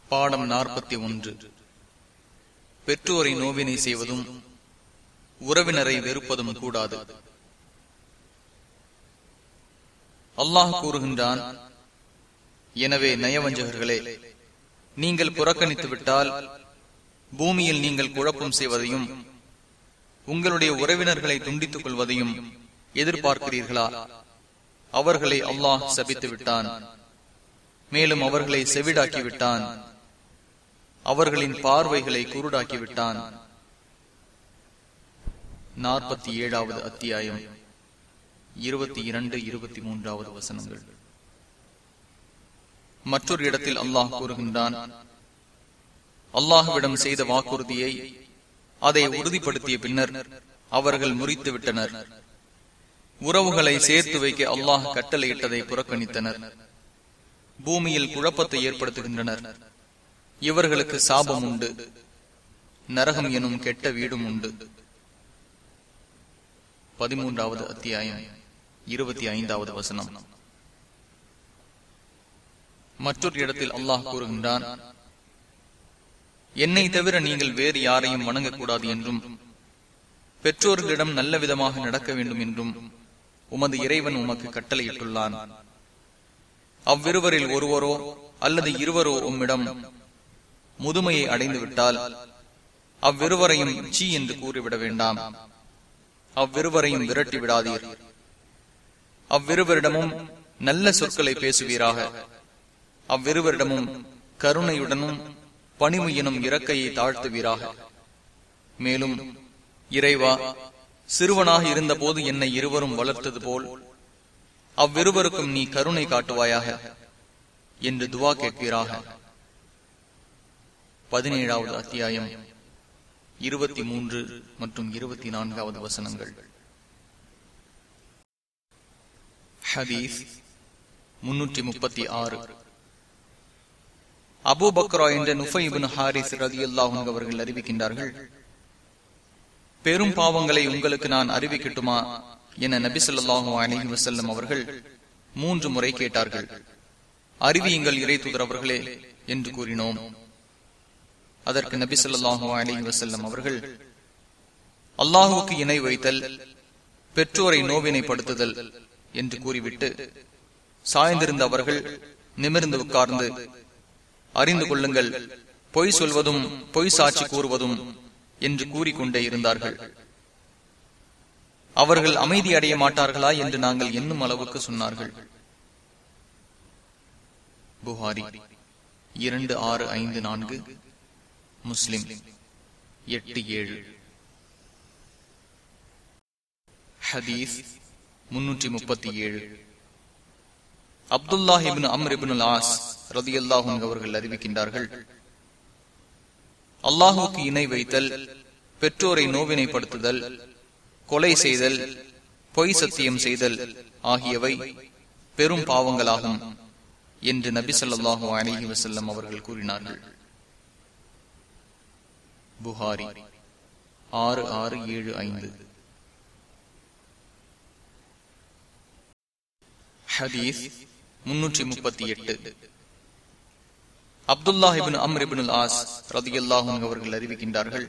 பாடம் நாற்பத்தி ஒன்று பெற்றோரை நோவினை செய்வதும் உறவினரை வெறுப்பதும் கூடாது அல்லாஹ் கூறுகின்றான் எனவே நயவஞ்சகர்களே நீங்கள் புறக்கணித்து விட்டால் பூமியில் நீங்கள் குழப்பம் செய்வதையும் உங்களுடைய உறவினர்களை துண்டித்துக் கொள்வதையும் எதிர்பார்க்கிறீர்களா அவர்களை அல்லாஹ் சபித்து விட்டான் மேலும் அவர்களை செவிடாக்கி விட்டான் அவர்களின் பார்வைகளை குருடாக்கி விட்டான் நாற்பத்தி ஏழாவது அத்தியாயம் இருபத்தி இரண்டு இருபத்தி மூன்றாவது வசனங்கள் மற்றொரு இடத்தில் அல்லாஹ் கூறுகின்றான் அல்லாஹுவிடம் செய்த வாக்குறுதியை அதை உறுதிப்படுத்திய பின்னர் அவர்கள் முறித்து விட்டனர் உறவுகளை சேர்த்து வைக்க அல்லாஹ் கட்டளையிட்டதை புறக்கணித்தனர் பூமியில் குழப்பத்தை ஏற்படுத்துகின்றனர் இவர்களுக்கு சாபம் உண்டு நரகம் எனும் கெட்ட வீடும் உண்டு பதிமூன்றாவது அத்தியாயம் இருபத்தி ஐந்தாவது வசனம் மற்றொரு இடத்தில் அல்லாஹ் கூறுகின்றான் என்னை தவிர நீங்கள் வேறு யாரையும் வணங்கக்கூடாது என்றும் பெற்றோர்களிடம் நல்ல விதமாக நடக்க வேண்டும் என்றும் உமது இறைவன் உமக்கு கட்டளையிட்டுள்ளான் அவ்விருவரில் ஒருவரோ அல்லது இருவரோ உம்மிடம் முதுமையை அடைந்து விட்டால் அவ்விருவரையும் சீ என்று கூறிவிட வேண்டாம் அவ்விருவரையும் விரட்டி விடாதீர் அவ்விருவரிடமும் நல்ல சொற்களை பேசுவீராக அவ்விருவரிடமும் கருணையுடனும் பணிவு எனும் இறக்கையை தாழ்த்துவீராக மேலும் இறைவா சிறுவனாக இருந்தபோது என்னை இருவரும் வளர்த்தது போல் அவ்விருவருக்கும் நீ கருணை காட்டுவாயாக என்று துவா கேட்பீராக பதினேழாவது அத்தியாயம் இருபத்தி மூன்று மற்றும் இருபத்தி நான்காவது வசனங்கள் ஹதீஸ் முன்னூற்றி முப்பத்தி ஆறு அபு பக்ரா என்ற நுஃபைபின் ஹாரிஸ் ரதி அல்லாஹும் அவர்கள் அறிவிக்கின்றார்கள் பெரும் பாவங்களை உங்களுக்கு நான் அறிவிக்கட்டுமா என நபி சொல்லாஹு அலஹி வசல்லம் அவர்கள் மூன்று முறை கேட்டார்கள் அறிவியுங்கள் இறை அவர்களே என்று கூறினோம் அதற்கு நபி சொல்லாஹு அலஹி வசல்லம் அவர்கள் அல்லாஹுக்கு இணை வைத்தல் பெற்றோரை நோவினைப்படுத்துதல் என்று கூறிவிட்டு சாய்ந்திருந்த அவர்கள் நிமிர்ந்து உட்கார்ந்து அறிந்து கொள்ளுங்கள் பொய் சொல்வதும் பொய் சாட்சி கூறுவதும் என்று கூறிக்கொண்டே இருந்தார்கள் அவர்கள் அமைதி அடைய மாட்டார்களா என்று நாங்கள் என்னும் அளவுக்கு சொன்னார்கள் புகாரி இரண்டு ஆறு ஐந்து நான்கு முஸ்லிம் எட்டு ஏழு ஹதீஸ் முன்னூற்றி முப்பத்தி ஏழு அப்துல்லாஹிபின் அம்ரிபின் ஆஸ் ரதி அல்லாஹும் அவர்கள் அறிவிக்கின்றார்கள் அல்லாஹுக்கு இணை வைத்தல் பெற்றோரை நோவினைப்படுத்துதல் கொலை செய்தல் பொய் சத்தியம் செய்தல் ஆகியவை பெரும் பாவங்களாகும் என்று நபி சொல்லாஹு அலஹி வசல்லம் அவர்கள் கூறினார்கள் புகாரி ஆறு ஆறு ஏழு ஐந்து ஹதீஸ் முன்னூற்றி முப்பத்தி எட்டு அப்துல்லாஹிபின் அம்ரிபின் ஆஸ் ரதியல்லாஹும் அவர்கள் அறிவிக்கின்றார்கள்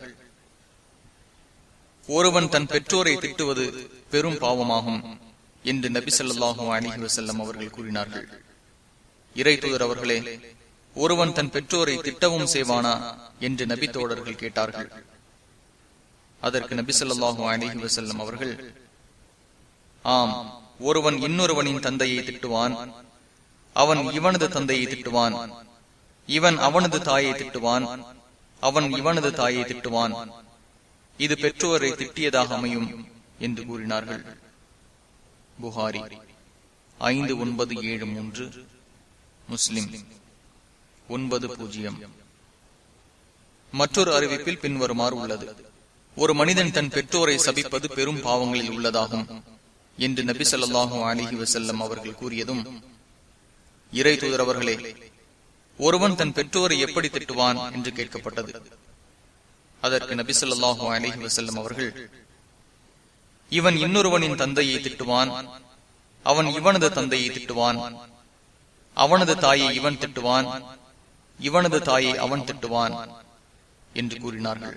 ஒருவன் தன் பெற்றோரை திட்டுவது பெரும் பாவமாகும் என்று நபி சொல்லாஹு அலிஹி வசல்லம் அவர்கள் கூறினார்கள் இறை தூதர் அவர்களே ஒருவன் தன் பெற்றோரை திட்டவும் செய்வானா என்று நபி தோழர்கள் கேட்டார்கள் அதற்கு நபி சொல்லாஹு அலிஹி வசல்லம் அவர்கள் ஆம் ஒருவன் இன்னொருவனின் தந்தையை திட்டுவான் அவன் இவனது தந்தையை திட்டுவான் இவன் அவனது தாயை திட்டுவான் அவன் இவனது தாயை திட்டுவான் இது பெற்றோரை திட்டியதாக அமையும் என்று கூறினார்கள் புகாரி ஐந்து ஒன்பது ஏழு மூன்று முஸ்லிம் ஒன்பது பூஜ்ஜியம் மற்றொரு அறிவிப்பில் பின்வருமாறு உள்ளது ஒரு மனிதன் தன் பெற்றோரை சபிப்பது பெரும் பாவங்களில் உள்ளதாகும் என்று நபி சொல்லாஹு அலிஹி வசல்லம் அவர்கள் கூறியதும் இறை தூதர் அவர்களே ஒருவன் தன் பெற்றோரை எப்படி திட்டுவான் என்று கேட்கப்பட்டது அதற்கு நபி சொல்லாஹு அலிஹி வசல்லம் அவர்கள் இவன் இன்னொருவனின் தந்தையை திட்டுவான் அவன் இவனது தந்தையை திட்டுவான் அவனது தாயை இவன் திட்டுவான் இவனது தாயை அவன் திட்டுவான் என்று கூறினார்கள்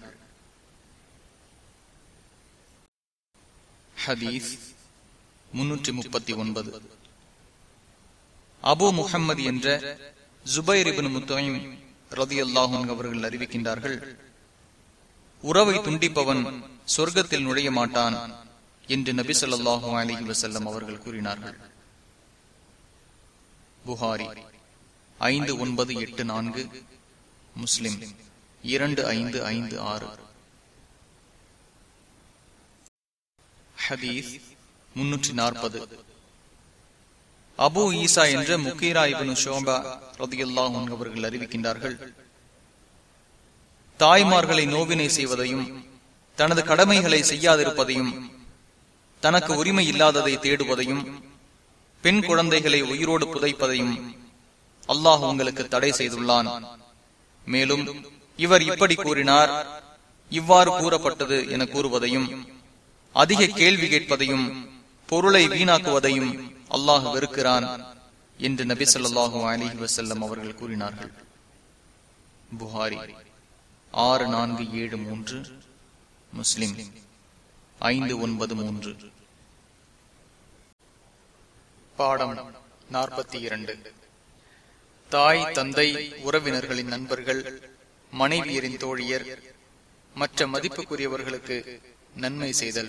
ஹதீஸ் முன்னூற்றி முப்பத்தி ஒன்பது அபு முகம்மது என்ற ஜுபைர் இபின் முத்தையும் ரதி அல்லாஹும் அவர்கள் அறிவிக்கின்றார்கள் உறவை துண்டிப்பவன் சொர்க்கத்தில் நுழைய மாட்டான் என்று நபி சொல்லாஹு அலிஹி வசல்லம் அவர்கள் கூறினார்கள் புகாரி ஐந்து ஒன்பது எட்டு நான்கு முஸ்லிம் இரண்டு ஐந்து ஐந்து ஆறு ஹதீஸ் முன்னூற்றி நாற்பது அபு ஈசா என்ற முக்கீரா இபனு ஷோபா ரதியுல்லாஹ் அவர்கள் அறிவிக்கின்றார்கள் தாய்மார்களை நோவினை செய்வதையும் தனது கடமைகளை செய்யாதிருப்பதையும் தனக்கு உரிமை இல்லாததை தேடுவதையும் பெண் குழந்தைகளை உயிரோடு புதைப்பதையும் அல்லாஹ் உங்களுக்கு தடை செய்துள்ளான் மேலும் இவர் இப்படி கூறினார் இவ்வாறு கூறப்பட்டது என கூறுவதையும் அதிக கேள்வி கேட்பதையும் பொருளை வீணாக்குவதையும் அல்லாஹ் வெறுக்கிறான் என்று நபி சொல்லாஹு அலிஹி வசல்லம் அவர்கள் கூறினார்கள் புகாரி ஆறு நான்கு ஏழு மூன்று முஸ்லிம் ஐந்து ஒன்பது மூன்று பாடம் நாற்பத்தி இரண்டு தாய் தந்தை உறவினர்களின் நண்பர்கள் மனைவியரின் தோழியர் மற்ற மதிப்புக்குரியவர்களுக்கு நன்மை செய்தல்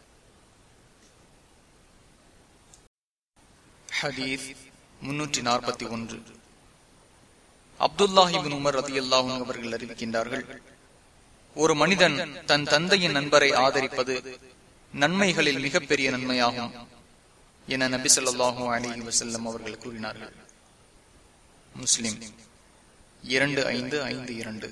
ஹதீஸ் முன்னூற்றி நாற்பத்தி ஒன்று அப்துல்லாஹிபின் உமர் ரதி அல்லாஹும் அவர்கள் அறிவிக்கின்றார்கள் ஒரு மனிதன் தன் தந்தையின் நண்பரை ஆதரிப்பது நன்மைகளில் மிகப்பெரிய நன்மையாகும் என நபி சொல்லாஹு அலி வசல்லம் அவர்கள் கூறினார்கள் முஸ்லிம் இரண்டு ஐந்து ஐந்து இரண்டு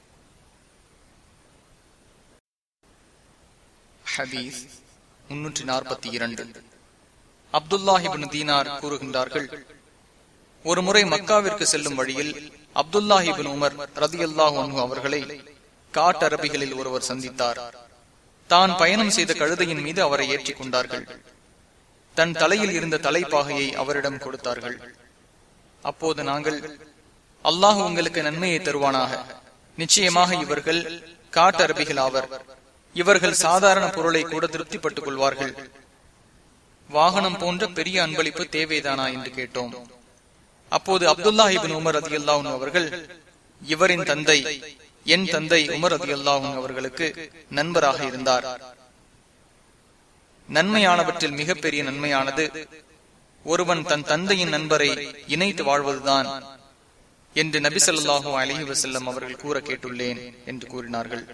ஹதீஸ் முன்னூற்றி நாற்பத்தி இரண்டு அப்துல்லாஹிபின் தீனார் கூறுகின்றார்கள் ஒரு முறை மக்காவிற்கு செல்லும் வழியில் அப்துல்லாஹிபின் உமர் ரதி அல்லாஹு அவர்களை காட்டரபிகளில் ஒருவர் சந்தித்தார் தான் பயணம் செய்த கழுதையின் மீது அவரை ஏற்றிக் கொண்டார்கள் தன் தலையில் இருந்த தலைப்பாகையை அவரிடம் கொடுத்தார்கள் அப்போது நாங்கள் அல்லாஹ் உங்களுக்கு நன்மையை தருவானாக நிச்சயமாக இவர்கள் காட்டரபிகள் ஆவர் இவர்கள் சாதாரண பொருளை கூட திருப்திப்பட்டுக் கொள்வார்கள் வாகனம் போன்ற பெரிய அன்பளிப்பு தேவைதானா என்று கேட்டோம் அப்போது அப்துல்லாஹிபின் உமர் அதி அல்லாஹன் அவர்கள் இவரின் தந்தை என் தந்தை உமர் அதி அல்லாஹன் அவர்களுக்கு நண்பராக இருந்தார் நன்மையானவற்றில் மிகப்பெரிய நன்மையானது ஒருவன் தன் தந்தையின் நண்பரை இணைத்து வாழ்வதுதான் என்று நபி சொல்லாஹு அலஹி வசல்லம் அவர்கள் கூற கேட்டுள்ளேன் என்று கூறினார்கள்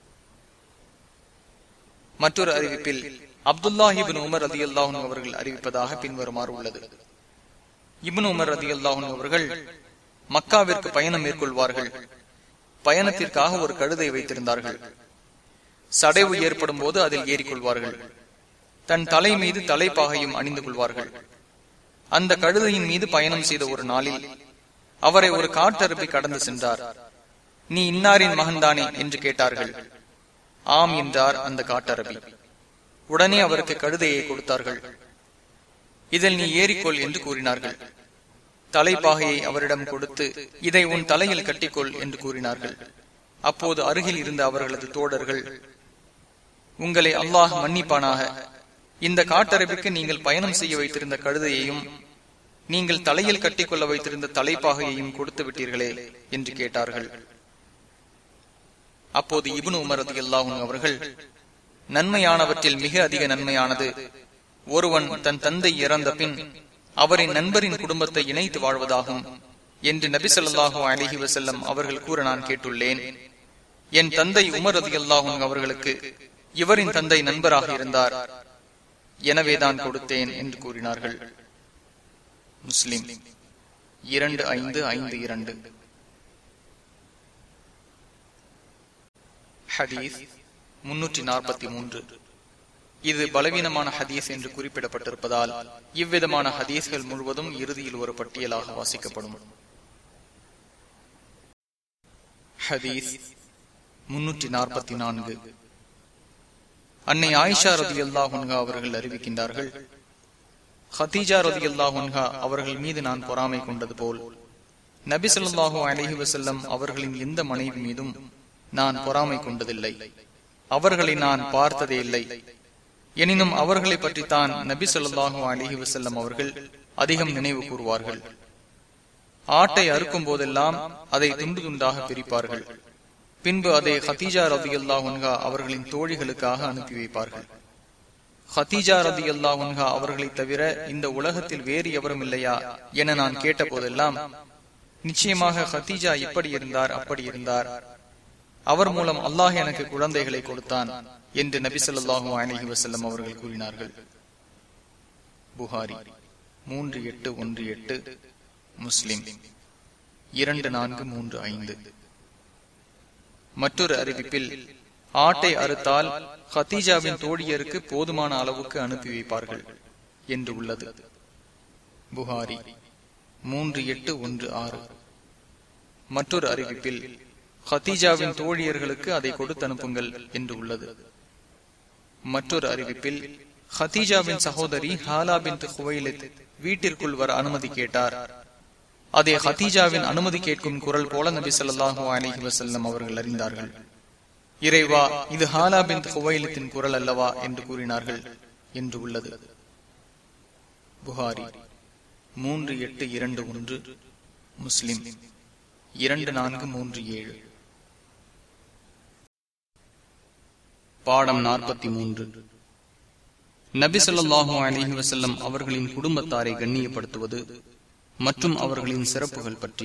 மற்றொரு அறிவிப்பில் அப்துல்லாஹிபின் உமர் அதி அல்லாஹன் அவர்கள் அறிவிப்பதாக பின்வருமாறு உள்ளது இபின் உமர் அதி அல்லாஹன் அவர்கள் மக்காவிற்கு பயணம் மேற்கொள்வார்கள் பயணத்திற்காக ஒரு கழுதை வைத்திருந்தார்கள் சடைவு ஏற்படும் போது அதில் ஏறிக்கொள்வார்கள் தன் தலை மீது தலைப்பாகையும் அணிந்து கொள்வார்கள் அந்த கழுதையின் மீது பயணம் செய்த ஒரு நாளில் அவரை ஒரு காட்டருப்பி கடந்து சென்றார் நீ இன்னாரின் மகன்தானே என்று கேட்டார்கள் ஆம் என்றார் அந்த காட்டரபி உடனே அவருக்கு கழுதையை கொடுத்தார்கள் இதில் நீ ஏறிக்கொள் என்று கூறினார்கள் தலைப்பாகையை அவரிடம் கொடுத்து இதை உன் தலையில் கட்டிக்கொள் என்று கூறினார்கள் அப்போது அருகில் இருந்த அவர்களது தோழர்கள் உங்களை அல்லாஹ் மன்னிப்பானாக இந்த காட்டரபிற்கு நீங்கள் பயணம் செய்ய வைத்திருந்த கழுதையையும் நீங்கள் தலையில் கட்டிக்கொள்ள வைத்திருந்த தலைப்பாகையையும் கொடுத்து விட்டீர்களே என்று கேட்டார்கள் அப்போது இபுன் உமரது அல்லாஹும் அவர்கள் நன்மையானவற்றில் மிக அதிக நன்மையானது ஒருவன் தன் தந்தை இறந்த பின் அவரின் நண்பரின் குடும்பத்தை இணைத்து வாழ்வதாகும் என்று நபி சொல்லாஹு அலிஹி வசல்லம் அவர்கள் கூற நான் கேட்டுள்ளேன் என் தந்தை உமர் அதி அல்லாஹும் அவர்களுக்கு இவரின் தந்தை நண்பராக இருந்தார் எனவேதான் கொடுத்தேன் என்று கூறினார்கள் முஸ்லிம் இரண்டு ஐந்து ஐந்து இரண்டு ஹதீஸ் முன்னூற்றி நாற்பத்தி மூன்று இது பலவீனமான ஹதீஸ் என்று குறிப்பிடப்பட்டிருப்பதால் இவ்விதமான ஹதீஸ்கள் முழுவதும் இறுதியில் ஒரு பட்டியலாக வாசிக்கப்படும் ஹதீஸ் முன்னூற்றி நாற்பத்தி நான்கு அன்னை ஆயிஷா ரதி அல்லாஹுன்ஹா அவர்கள் அறிவிக்கின்றார்கள் ஹதீஜா ரதி அல்லாஹுன்ஹா அவர்கள் மீது நான் பொறாமை கொண்டது போல் நபி ஸல்லல்லாஹு அலைஹி வஸல்லம் அவர்களின் எந்த மனைவி மீதும் நான் பொறாமை கொண்டதில்லை அவர்களை நான் பார்த்ததே இல்லை எனினும் அவர்களை பற்றித்தான் நபி ஸல்லல்லாஹு அலைஹி வஸல்லம் அவர்கள் அதிகம் நினைவு கூறுவார்கள் ஆட்டை அறுக்கும் போதெல்லாம் அதை துண்டு துண்டாக பிரிப்பார்கள் பின்பு அதை ஹதீஜா ரதி அல்லாஹா அவர்களின் தோழிகளுக்காக அனுப்பி வைப்பார்கள் ஹதீஜா ரதி அல்லாஹா அவர்களை தவிர இந்த உலகத்தில் வேறு எவரும் இல்லையா என நான் கேட்ட போதெல்லாம் நிச்சயமாக ஹதீஜா இப்படி இருந்தார் அப்படி இருந்தார் அவர் மூலம் அல்லாஹ் எனக்கு குழந்தைகளை கொடுத்தான் என்று நபி சொல்லாஹு அலஹி வசல்லம் அவர்கள் கூறினார்கள் புகாரி மூன்று எட்டு ஒன்று எட்டு முஸ்லிம் இரண்டு நான்கு மூன்று ஐந்து மற்றொரு அறிவிப்பில் ஆட்டை அறுத்தால் ஹத்தீஜாவின் தோழியருக்கு போதுமான அளவுக்கு அனுப்பி வைப்பார்கள் என்று உள்ளது புகாரி மூன்று எட்டு ஒன்று ஆறு மற்றொரு அறிவிப்பில் ஹத்தீஜாவின் தோழியர்களுக்கு அதை கொடுத்து அனுப்புங்கள் என்று உள்ளது மற்றொரு அறிவிப்பில் ஹதீஜாவின் சகோதரி ஹாலா பின் ஹுவைலித் வீட்டிற்குள் வர அனுமதி கேட்டார் அதே ஹதீஜாவின் அனுமதி கேட்கும் குரல் போல நபி சொல்லாஹு அலிஹி வசல்லம் அவர்கள் அறிந்தார்கள் இறைவா இது ஹாலா பின் ஹுவைலித்தின் குரல் அல்லவா என்று கூறினார்கள் என்று உள்ளது புகாரி மூன்று எட்டு இரண்டு ஒன்று முஸ்லிம் இரண்டு நான்கு மூன்று ஏழு பாடம் நாற்பத்தி மூன்று நபி சொல்லாஹு அலிஹி வசல்லம் அவர்களின் குடும்பத்தாரை கண்ணியப்படுத்துவது மற்றும் அவர்களின் சிறப்புகள் பற்றி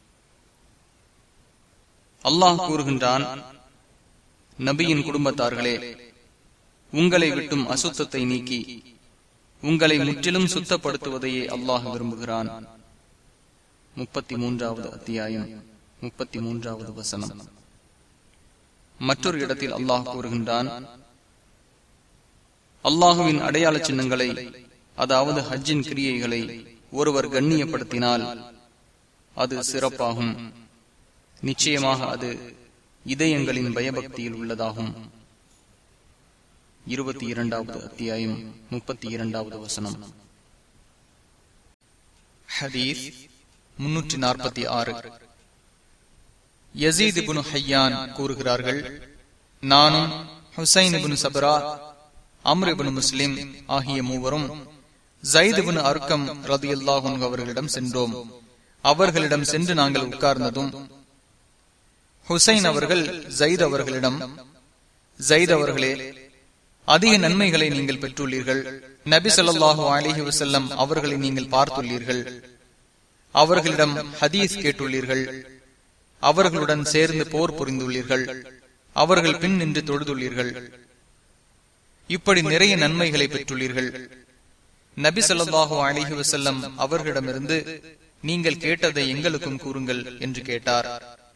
அல்லாஹ் கூறுகின்றான் நபியின் குடும்பத்தார்களே உங்களை விட்டும் அசுத்தத்தை நீக்கி உங்களை முற்றிலும் சுத்தப்படுத்துவதையே அல்லாஹ் விரும்புகிறான் முப்பத்தி மூன்றாவது அத்தியாயம் முப்பத்தி மூன்றாவது வசனம் மற்றொரு இடத்தில் அல்லாஹ் கூறுகின்றான் அல்லாஹுவின் அடையாள சின்னங்களை அதாவது ஹஜ்ஜின் கிரியைகளை ஒருவர் கண்ணியப்படுத்தினால் அது சிறப்பாகும் நிச்சயமாக அது இதயங்களின் பயபக்தியில் உள்ளதாகும் இருபத்தி இரண்டாவது அத்தியாயம் முப்பத்தி இரண்டாவது வசனம் ஹதீஸ் முன்னூற்றி நாற்பத்தி ஆறு யசீத் இபுனு ஹையான் கூறுகிறார்கள் நானும் ஹுசைன் இபுனு சபரா அம்ர் இபுனு முஸ்லிம் ஆகிய மூவரும் ஜயிதுபின் அர்க்கம் ரதி அல்லாஹும் அவர்களிடம் சென்றோம் அவர்களிடம் சென்று நாங்கள் உட்கார்ந்ததும் ஹுசைன் அவர்கள் ஜயித் அவர்களிடம் ஜயித் அவர்களே அதிக நன்மைகளை நீங்கள் பெற்றுள்ளீர்கள் நபி சொல்லாஹு அலிஹி வசல்லம் அவர்களை நீங்கள் பார்த்துள்ளீர்கள் அவர்களிடம் ஹதீஸ் கேட்டுள்ளீர்கள் அவர்களுடன் சேர்ந்து போர் புரிந்துள்ளீர்கள் அவர்கள் பின் நின்று தொழுதுள்ளீர்கள் இப்படி நிறைய நன்மைகளை பெற்றுள்ளீர்கள் நபி சொல்லாஹு அலிஹி வசல்லம் அவர்களிடமிருந்து நீங்கள் கேட்டதை எங்களுக்கும் கூறுங்கள் என்று கேட்டார்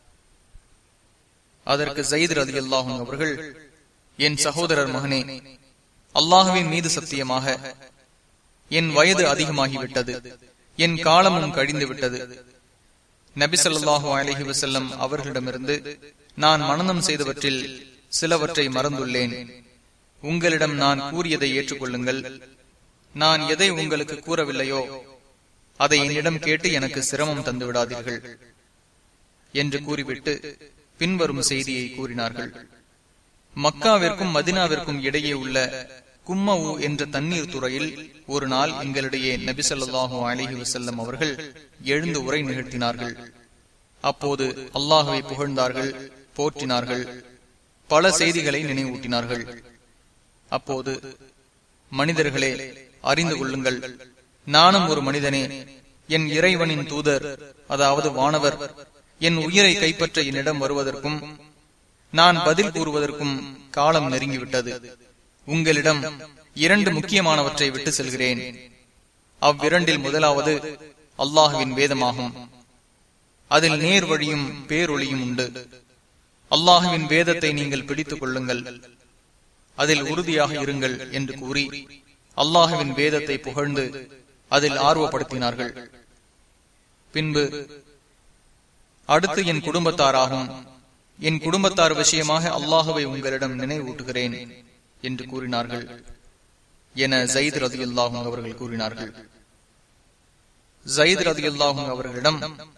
அதற்கு ஜயித் ரதி அல்லாஹும் அவர்கள் என் சகோதரர் மகனே அல்லாஹுவின் மீது சத்தியமாக என் வயது அதிகமாகிவிட்டது என் காலமும் கழிந்து விட்டது நபி சொல்லாஹு அலஹி வசல்லம் அவர்களிடமிருந்து நான் மனநம் செய்தவற்றில் சிலவற்றை மறந்துள்ளேன் உங்களிடம் நான் கூறியதை ஏற்றுக்கொள்ளுங்கள் நான் எதை உங்களுக்கு கூறவில்லையோ அதை என்னிடம் கேட்டு எனக்கு சிரமம் தந்து விடாதீர்கள் என்று கூறிவிட்டு பின்வரும் செய்தியை கூறினார்கள் மக்காவிற்கும் மதினாவிற்கும் இடையே உள்ள கும்மவு என்ற தண்ணீர் துறையில் ஒரு நாள் எங்களிடையே நபிசல்லாஹு அலிஹி வசல்லம் அவர்கள் எழுந்து உரை நிகழ்த்தினார்கள் அப்போது அல்லாஹுவை புகழ்ந்தார்கள் போற்றினார்கள் பல செய்திகளை நினைவூட்டினார்கள் அப்போது மனிதர்களே அறிந்து கொள்ளுங்கள் நானும் ஒரு மனிதனே என் இறைவனின் தூதர் அதாவது வானவர் என் உயிரை கைப்பற்ற என்னிடம் வருவதற்கும் நான் பதில் கூறுவதற்கும் காலம் நெருங்கிவிட்டது உங்களிடம் இரண்டு முக்கியமானவற்றை விட்டு செல்கிறேன் அவ்விரண்டில் முதலாவது அல்லாஹுவின் வேதமாகும் அதில் நேர் வழியும் பேரொழியும் உண்டு அல்லாஹுவின் வேதத்தை நீங்கள் பிடித்துக் கொள்ளுங்கள் அதில் உறுதியாக இருங்கள் என்று கூறி அல்லாஹுவின் வேதத்தை புகழ்ந்து அதில் ஆர்வப்படுத்தினார்கள் பின்பு அடுத்து என் குடும்பத்தாராகும் என் குடும்பத்தார் விஷயமாக அல்லாஹுவை உங்களிடம் நினைவூட்டுகிறேன் என்று கூறினார்கள் என ஜயித் ரதி அல்லாஹும் அவர்கள் கூறினார்கள் ஜயித் ரதி அல்லாஹும் அவர்களிடம்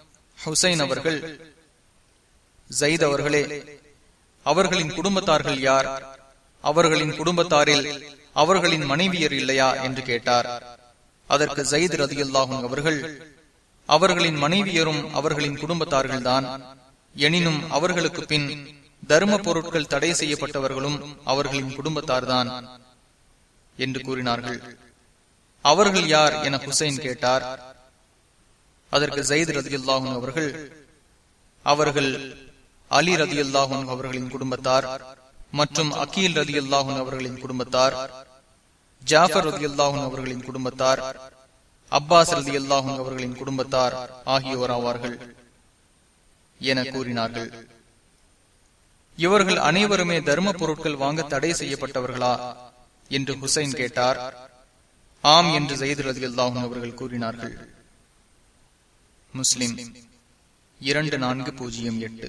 ஹுசைன் அவர்கள் ஜயித் அவர்களே அவர்களின் குடும்பத்தார்கள் யார் அவர்களின் குடும்பத்தாரில் அவர்களின் மனைவியர் இல்லையா என்று கேட்டார் அதற்கு ஜயித் ரதியுல்லாஹும் அவர்கள் அவர்களின் மனைவியரும் அவர்களின் குடும்பத்தார்கள்தான் எனினும் அவர்களுக்கு பின் தர்ம பொருட்கள் தடை செய்யப்பட்டவர்களும் அவர்களின் குடும்பத்தார்தான் என்று கூறினார்கள் அவர்கள் யார் என ஹுசைன் கேட்டார் அதற்கு ஜயித் ரதியுல்லாஹும் அவர்கள் அவர்கள் அலி ரதியுல்லாஹும் அவர்களின் குடும்பத்தார் மற்றும் அக்கீல் ரதியுல்லாஹும் அவர்களின் குடும்பத்தார் ஜாஃபர் ரதியுல்லாஹும் அவர்களின் குடும்பத்தார் அப்பாஸ் ரதி அல்லாஹும் அவர்களின் குடும்பத்தார் ஆகியோர் ஆவார்கள் என கூறினார்கள் இவர்கள் அனைவருமே தர்ம பொருட்கள் வாங்க தடை செய்யப்பட்டவர்களா என்று ஹுசைன் கேட்டார் ஆம் என்று ஜெயித் ரதி அல்லாஹும் அவர்கள் கூறினார்கள் முஸ்லிம் இரண்டு நான்கு பூஜ்ஜியம் எட்டு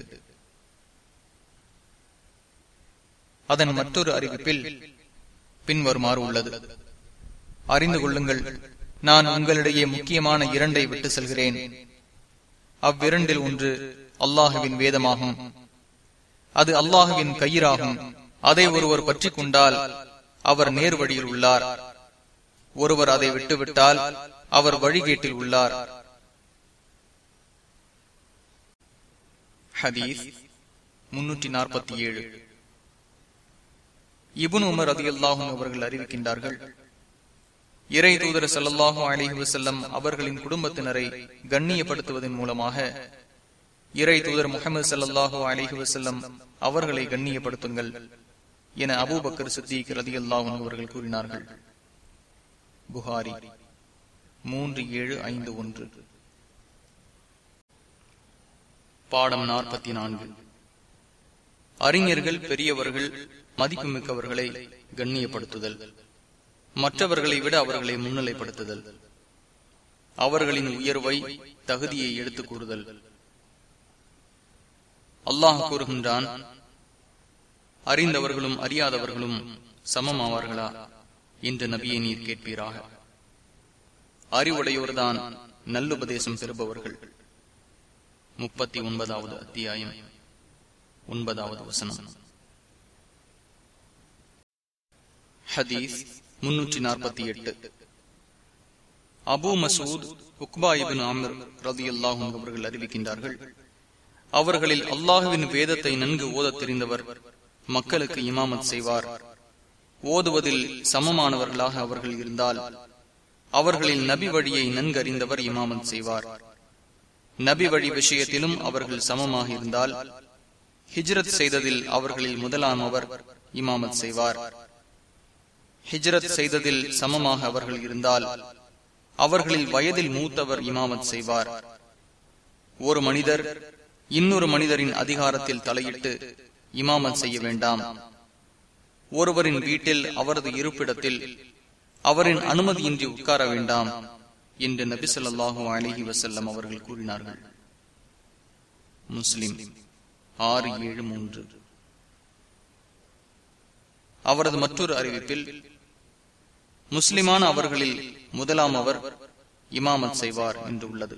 அதன் மற்றொரு அறிவிப்பில் பின்வருமாறு உள்ளது அறிந்து கொள்ளுங்கள் நான் உங்களிடையே முக்கியமான இரண்டை விட்டு செல்கிறேன் அவ்விரண்டில் ஒன்று அல்லாஹுவின் வேதமாகும் அது அல்லாஹுவின் கயிறாகும் அதை ஒருவர் பற்றி கொண்டால் அவர் நேர் வழியில் உள்ளார் ஒருவர் அதை விட்டுவிட்டால் அவர் வழிகேட்டில் உள்ளார் ஹதீஸ் முன்னூற்றி நாற்பத்தி ஏழு இபுன் உமர் அதி அல்லாஹும் அவர்கள் அறிவிக்கின்றார்கள் இறை தூதர செல்லல்லாஹு அலிஹி வசல்லம் அவர்களின் குடும்பத்தினரை கண்ணியப்படுத்துவதன் மூலமாக இறை தூதர் முகமது சல்லாஹூ அலிஹி வசல்லம் அவர்களை கண்ணியப்படுத்துங்கள் என அபூபக்கர் சித்திக் ரதி அல்லாஹும் அவர்கள் கூறினார்கள் புகாரி மூன்று ஏழு ஐந்து ஒன்று பாடம் நாற்பத்தி நான்கு அறிஞர்கள் பெரியவர்கள் மதிப்புமிக்கவர்களை கண்ணியப்படுத்துதல் மற்றவர்களை விட அவர்களை முன்னிலைப்படுத்துதல் அவர்களின் உயர்வை தகுதியை எடுத்துக் கூறுதல் அல்லாஹ் கூறுகின்றான் அறிந்தவர்களும் அறியாதவர்களும் சமமாவார்களா என்று நபியை நீர் கேட்பீராக அறிவுடையோர்தான் நல்லுபதேசம் பெறுபவர்கள் முப்பத்தி ஒன்பதாவது அத்தியாயம் ஒன்பதாவது வசனம் ஹதீஸ் முன்னூற்றி நாற்பத்தி எட்டு Abu Masud Uqba ibn Amir ரதி அல்லாஹும் அவர்கள் அறிவிக்கின்றார்கள் அவர்களில் அல்லாஹுவின் வேதத்தை நன்கு ஓதத் தெரிந்தவர் மக்களுக்கு இமாமத் செய்வார் ஓதுவதில் சமமானவர்களாக அவர்கள் இருந்தால் அவர்களில் நபி வழியை நன்கறிந்தவர் இமாமத் செய்வார் நபி வழி விஷயத்திலும் அவர்கள் சமமாக இருந்தால் ஹிஜ்ரத் செய்ததில் அவர்களில் முதலாமவர் இமாமத் செய்வார் ஹிஜ்ரத் செய்ததில் சமமாக அவர்கள் இருந்தால் அவர்களில் வயதில் மூத்தவர் இமாமத் செய்வார் ஒரு மனிதர் இன்னொரு மனிதரின் அதிகாரத்தில் தலையிட்டு இமாமத் செய்ய வேண்டாம் ஒருவரின் வீட்டில் அவரது இருப்பிடத்தில் அவரின் அனுமதியின்றி உட்கார வேண்டாம் என்று நபி சொல்லாஹு அலிஹி வசல்லம் அவர்கள் கூறினார்கள் முஸ்லிம் ஆறு ஏழு மூன்று அவரது மற்றொரு அறிவிப்பில் முஸ்லிமான அவர்களில் முதலாம் அவர் இமாமத் செய்வார் என்று உள்ளது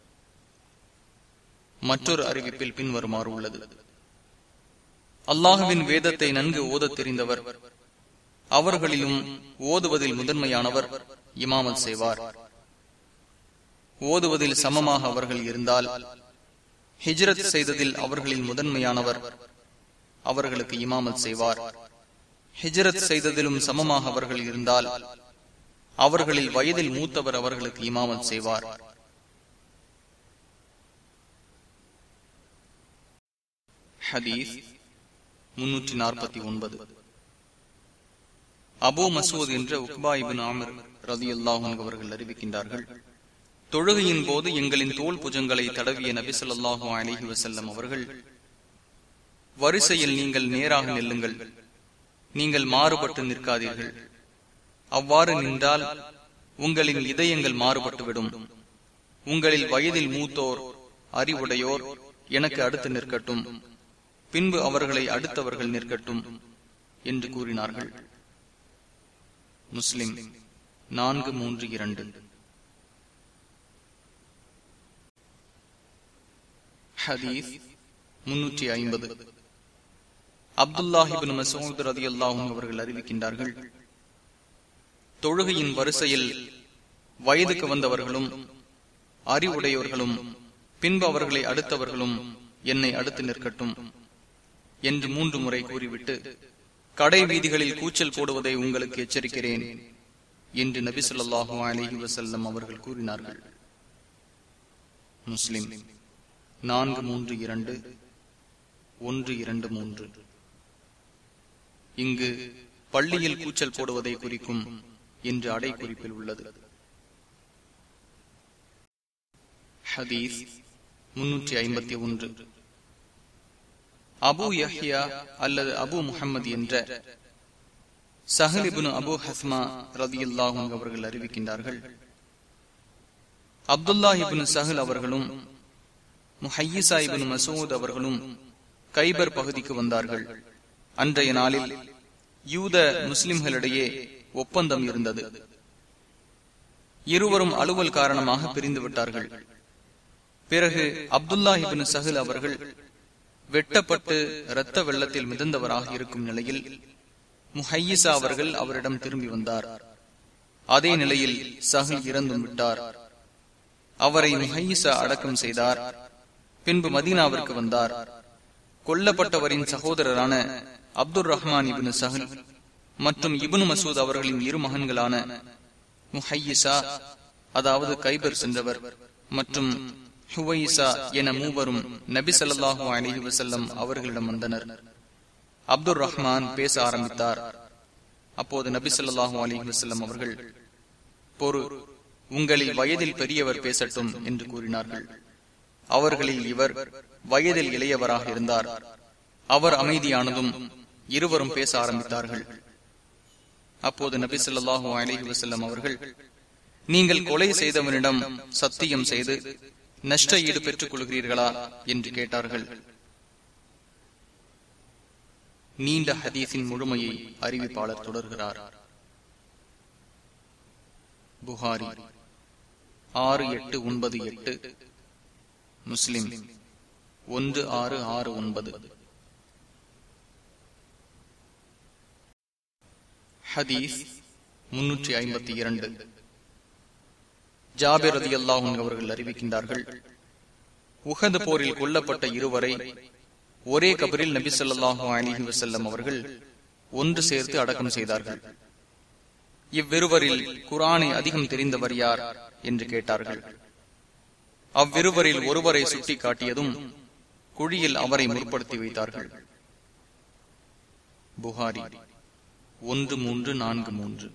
மற்றொரு அறிவிப்பில் பின்வருமாறு உள்ளது அல்லாஹுவின் வேதத்தை நன்கு ஓதத் தெரிந்தவர் அவர்களிலும் ஓதுவதில் முதன்மையானவர் இமாமத் செய்வார் ஓதுவதில் சமமாக அவர்கள் இருந்தால் ஹிஜ்ரத் செய்ததில் அவர்களில் முதன்மையானவர் அவர்களுக்கு இமாமத் செய்வார் ஹிஜ்ரத் செய்ததிலும் சமமாக அவர்கள் இருந்தால் அவர்களில் வயதில் மூத்தவர் அவர்களுக்கு இமாமத் செய்வார் ஹதீஸ் முன்னூற்றி நாற்பத்தி ஒன்பது அபு மசூத் என்ற உக்பாயிபின் ஆமர் ரதி அல்லாஹும் அவர்கள் அறிவிக்கின்றார்கள் தொழுகையின் போது எங்களின் தோல் புஜங்களை தடவிய நபிசல்லாஹு அலிஹி வசல்லம் அவர்கள் வரிசையில் நீங்கள் நேராக நெல்லுங்கள் நீங்கள் மாறுபட்டு நிற்காதீர்கள் அவ்வாறு நின்றால் உங்களின் இதயங்கள் மாறுபட்டுவிடும் உங்களில் வயதில் மூத்தோர் அறிவுடையோர் எனக்கு அடுத்து நிற்கட்டும் பின்பு அவர்களை அடுத்தவர்கள் நிற்கட்டும் என்று கூறினார்கள் முஸ்லிம் நான்கு மூன்று இரண்டு ஹதீஸ் முன்னூற்றி ஐம்பது அப்துல்லாஹிபின் மசூத் ரதி அல்லாஹும் அவர்கள் அறிவிக்கின்றார்கள் தொழுகையின் வரிசையில் வயதுக்கு வந்தவர்களும் அறிவுடையவர்களும் பின்பு அவர்களை அடுத்தவர்களும் என்னை அடுத்து நிற்கட்டும் என்று மூன்று முறை கூறிவிட்டு கடை வீதிகளில் கூச்சல் போடுவதை உங்களுக்கு எச்சரிக்கிறேன் என்று நபி சொல்லாஹு அலஹி வசல்லம் அவர்கள் கூறினார்கள் முஸ்லிம் நான்கு மூன்று இரண்டு ஒன்று இரண்டு மூன்று இங்கு பள்ளியில் கூச்சல் போடுவதை குறிக்கும் என்று அடை குறிப்பில் உள்ளது ஹதீஸ் முன்னூற்றி ஐம்பத்தி ஒன்று அபு யஹ்யா அல்லது அபு முகமது என்ற சஹலிபுன் அபு ஹஸ்மா ரதியுல்லாஹும் அவர்கள் அறிவிக்கின்றார்கள் அப்துல்லாஹிபின் சஹல் அவர்களும் முஹையிசா இபின் மசூத் அவர்களும் கைபர் பகுதிக்கு வந்தார்கள் அன்றைய நாளில் யூத முஸ்லிம்களிடையே ஒப்பந்தம் இருந்தது இருவரும் அலுவல் காரணமாக பிரிந்து விட்டார்கள் பிறகு அப்துல்லாஹிபின் சஹில் அவர்கள் வெட்டப்பட்டு இரத்த வெள்ளத்தில் மிதந்தவராக இருக்கும் நிலையில் முஹையிசா அவர்கள் அவரிடம் திரும்பி வந்தார் அதே நிலையில் சஹில் இறந்தும் விட்டார் அவரை முஹையிசா அடக்கம் செய்தார் பின்பு மதீனாவிற்கு வந்தார் கொல்லப்பட்டவரின் சகோதரரான அப்துல் ரஹ்மான் இபின் சஹல் மற்றும் இபுன் மசூத் அவர்களின் இரு மகன்களான முஹையிசா அதாவது கைபர் சென்றவர் மற்றும் ஹுவைசா என மூவரும் நபி சொல்லாஹு அலஹி வசல்லம் அவர்களிடம் வந்தனர் அப்துல் ரஹ்மான் பேச ஆரம்பித்தார் அப்போது நபி சொல்லாஹு அலஹி வசல்லம் அவர்கள் பொறு உங்களில் வயதில் பெரியவர் பேசட்டும் என்று கூறினார்கள் அவர்களில் இவர் வயதில் இளையவராக இருந்தார் அவர் அமைதியானதும் இருவரும் பேச ஆரம்பித்தார்கள் அப்போது நபி சொல்லாஹு அலஹி வசல்லம் அவர்கள் நீங்கள் கொலை செய்தவனிடம் சத்தியம் செய்து நஷ்ட ஈடு பெற்றுக் கொள்கிறீர்களா என்று கேட்டார்கள் நீண்ட ஹதீஸின் முழுமையை அறிவிப்பாளர் தொடர்கிறார் புகாரி ஆறு எட்டு ஒன்பது எட்டு முஸ்லிம் ஒன்று ஆறு ஆறு ஒன்பது ஹதீஸ் முன்னூற்றி ஐம்பத்தி இரண்டு ஜாபிர் அதி அல்லாஹும் அவர்கள் அறிவிக்கின்றார்கள் உகது போரில் கொல்லப்பட்ட இருவரை ஒரே கபரில் நபி சொல்லாஹு அலிஹி வசல்லம் அவர்கள் ஒன்று சேர்த்து அடக்கம் செய்தார்கள் இவ்விருவரில் குரானை அதிகம் தெரிந்தவர் யார் என்று கேட்டார்கள் அவ்விருவரில் ஒருவரை சுட்டி காட்டியதும் குழியில் அவரை முற்படுத்தி வைத்தார்கள் புகாரி ஒன்று மூன்று நான்கு மூன்று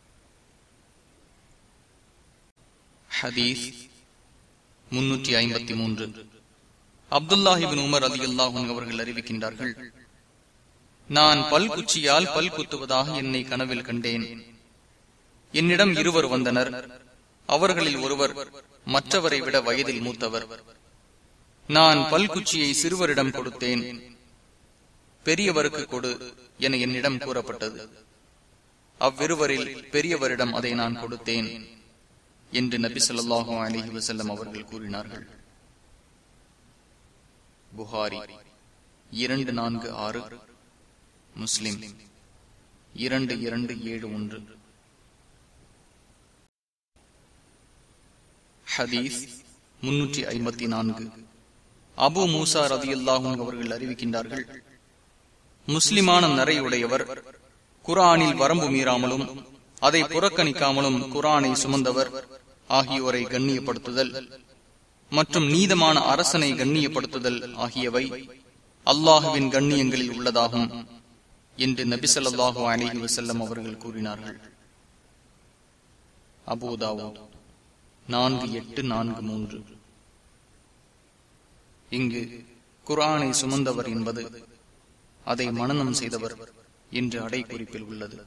ஹதீஸ் முன்னூற்றி ஐம்பத்தி மூன்று அப்துல்லாஹிபின் உமர் அலி அல்லாஹும் அவர்கள் அறிவிக்கின்றார்கள் நான் பல் குச்சியால் பல் குத்துவதாக என்னை கனவில் கண்டேன் என்னிடம் இருவர் வந்தனர் அவர்களில் ஒருவர் மற்றவரை விட வயதில் மூத்தவர் நான் பல்குச்சியை சிறுவரிடம் கொடுத்தேன் பெரியவருக்கு கொடு என என்னிடம் கூறப்பட்டது அவ்விருவரில் பெரியவரிடம் அதை நான் கொடுத்தேன் என்று நபி சொல்லாஹு அலிஹி வசல்லம் அவர்கள் கூறினார்கள் புகாரி இரண்டு நான்கு ஆறு முஸ்லிம் இரண்டு இரண்டு ஏழு ஒன்று ஹதீஸ் முன்னூற்றி ஐம்பத்தி நான்கு அபு மூசா ரதி அல்லாஹும் அவர்கள் அறிவிக்கின்றார்கள் முஸ்லிமான நரையுடையவர் குரானில் வரம்பு மீறாமலும் அதை புறக்கணிக்காமலும் குரானை சுமந்தவர் ஆகியோரை கண்ணியப்படுத்துதல் மற்றும் நீதமான அரசனை கண்ணியப்படுத்துதல் ஆகியவை அல்லாஹுவின் கண்ணியங்களில் உள்ளதாகும் என்று நபிசல்லாஹு அலிஹி வசல்லம் அவர்கள் கூறினார்கள் அபூதாவோ நான்கு எட்டு நான்கு மூன்று இங்கு குரானை சுமந்தவர் என்பது அதை மனநம் செய்தவர் என்று அடைக்குறிப்பில் உள்ளது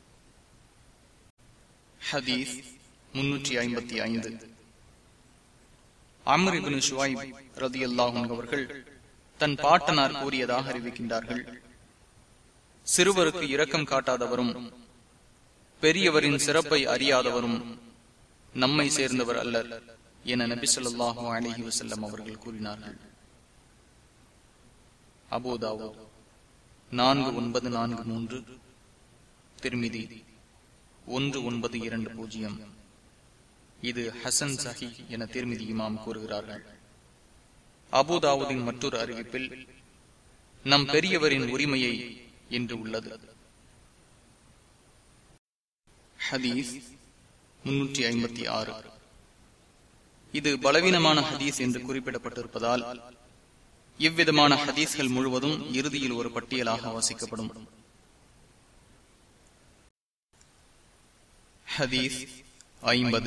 ஹதீஸ் முன்னூற்றி ஐம்பத்தி ஐந்து அம்ரிபின் ஷுவாயிப் ரதி அல்லாஹும் அவர்கள் தன் பாட்டனார் கூறியதாக அறிவிக்கின்றார்கள் சிறுவருக்கு இரக்கம் காட்டாதவரும் பெரியவரின் சிறப்பை அறியாதவரும் நம்மை சேர்ந்தவர் அல்லர் என நபி சொல்லாஹு அலஹி வசல்லம் அவர்கள் கூறினார்கள் அபோதாவோ நான்கு ஒன்பது நான்கு மூன்று திருமிதி ஒன்று ஒன்பது இரண்டு பூஜ்ஜியம் இது ஹசன் சஹி என திருமிதி இமாம் கூறுகிறார்கள் அபுதாவுதின் மற்றொரு அறிவிப்பில் நம் பெரியவரின் உரிமையை என்று உள்ளது ஹதீஸ் முன்னூற்றி ஐம்பத்தி ஆறு இது பலவீனமான ஹதீஸ் என்று குறிப்பிடப்பட்டிருப்பதால் இவ்விதமான ஹதீஸ்கள் முழுவதும் இறுதியில் ஒரு பட்டியலாக வாசிக்கப்படும் ஹதீஸ் ஐம்பது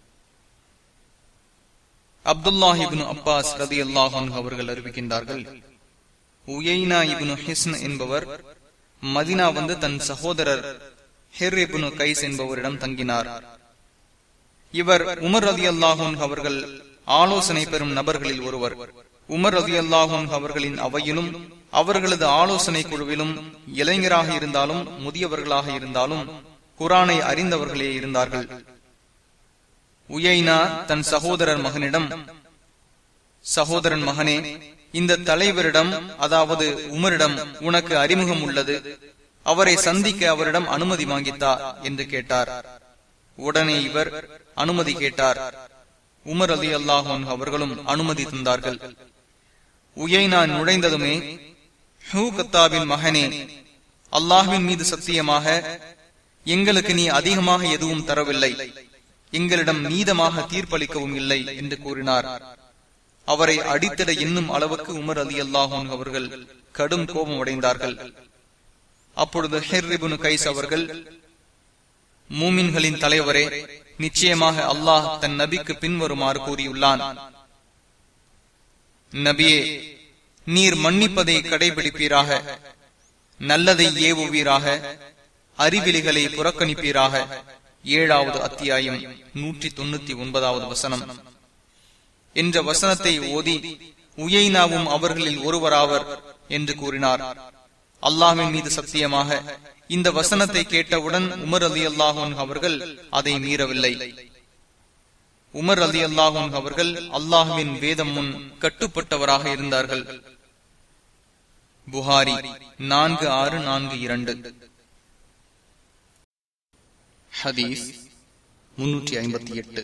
அப்துல்லாஹிபின் அப்பாஸ் ரதி அல்லாஹன் அவர்கள் அறிவிக்கின்றார்கள் உயைனா இபின் ஹிஸ்ன் என்பவர் மதினா வந்து தன் சகோதரர் ஹெர் இபின் கைஸ் என்பவரிடம் தங்கினார் இவர் உமர் ரதி அல்லாஹூன் அவர்கள் ஆலோசனை பெறும் நபர்களில் ஒருவர் உமர் ரதி அல்லாஹூன் அவர்களின் அவையிலும் அவர்களது ஆலோசனை குழுவிலும் இளைஞராக இருந்தாலும் முதியவர்களாக இருந்தாலும் குரானை அறிந்தவர்களே இருந்தார்கள் உயைனா தன் சகோதரர் மகனிடம் சகோதரன் மகனே இந்த தலைவரிடம் அதாவது உமரிடம் உனக்கு அறிமுகம் உள்ளது அவரை சந்திக்க அவரிடம் அனுமதி வாங்கித்தா என்று கேட்டார் உடனே இவர் அனுமதி கேட்டார் உமர் அலி அல்லாஹன் அவர்களும் அனுமதி தந்தார்கள் உயைனா நுழைந்ததுமே ஹூ கத்தாவின் மகனே அல்லாஹுவின் மீது சத்தியமாக எங்களுக்கு நீ அதிகமாக எதுவும் தரவில்லை எங்களிடம் மீதமாக தீர்ப்பளிக்கவும் இல்லை என்று கூறினார் அவரை அடித்திட என்னும் அளவுக்கு உமர் அலி அல்லாஹூன் அவர்கள் கடும் கோபம் அடைந்தார்கள் அப்பொழுது ஹெர்ரிபுனு கைஸ் அவர்கள் மூமின்களின் தலைவரே நிச்சயமாக அல்லாஹ் தன் நபிக்கு பின்வருமாறு கூறியுள்ளான் நபியே நீர் மன்னிப்பதை கடைபிடிப்பீராக நல்லதை ஏவுவீராக அறிவிலிகளை புறக்கணிப்பீராக ஏழாவது அத்தியாயம் நூற்றி தொண்ணூத்தி ஒன்பதாவது வசனம் என்ற வசனத்தை ஓதி உயைனாவும் அவர்களில் ஒருவராவர் என்று கூறினார் அல்லாஹின் மீது சத்தியமாக இந்த வசனத்தை கேட்டவுடன் உமர் அலி அல்லாஹூன் அவர்கள் அதை மீறவில்லை உமர் அலி அல்லாஹூன் அவர்கள் அல்லாஹுவின் வேதம் முன் கட்டுப்பட்டவராக இருந்தார்கள் புகாரி நான்கு ஆறு நான்கு இரண்டு ஹதீஸ் முன்னூற்றி ஐம்பத்தி எட்டு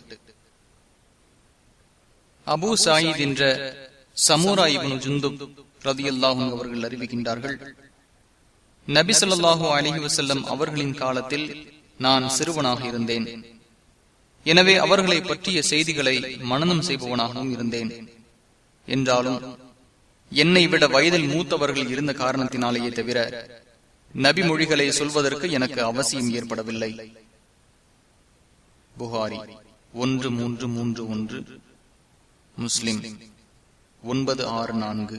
அபு சாயித் என்ற சமூரா இபனு ஜுந்துப் ரதி அல்லாஹும் அவர்கள் அறிவிக்கின்றார்கள் நபி சொல்லாஹு அலஹி வசல்லம் அவர்களின் காலத்தில் நான் சிறுவனாக இருந்தேன் எனவே அவர்களை பற்றிய செய்திகளை மனநம் செய்பவனாகவும் இருந்தேன் என்றாலும் என்னை விட வயதில் மூத்தவர்கள் இருந்த காரணத்தினாலேயே தவிர நபி மொழிகளை சொல்வதற்கு எனக்கு அவசியம் ஏற்படவில்லை புகாரி ஒன்று மூன்று மூன்று ஒன்று முஸ்லிம் ஒன்பது ஆறு நான்கு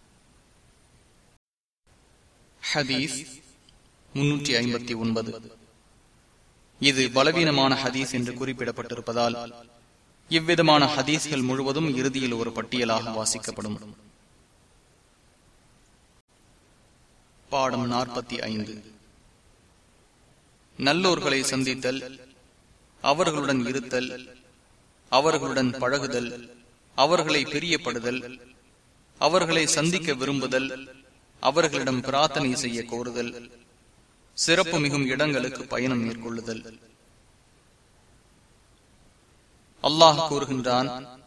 ஹதீஸ் முன்னூற்றி ஐம்பத்தி ஒன்பது இது பலவீனமான ஹதீஸ் என்று குறிப்பிடப்பட்டிருப்பதால் இவ்விதமான ஹதீஸ்கள் முழுவதும் இறுதியில் ஒரு பட்டியலாக வாசிக்கப்படும் பாடம் நாற்பத்தி ஐந்து நல்லோர்களை சந்தித்தல் அவர்களுடன் இருத்தல் அவர்களுடன் பழகுதல் அவர்களை பிரியப்படுதல் அவர்களை சந்திக்க விரும்புதல் அவர்களிடம் பிரார்த்தனை செய்ய கோருதல் சிறப்பு மிகும் இடங்களுக்கு பயணம் மேற்கொள்ளுதல் அல்லாஹ் கூறுகின்றான்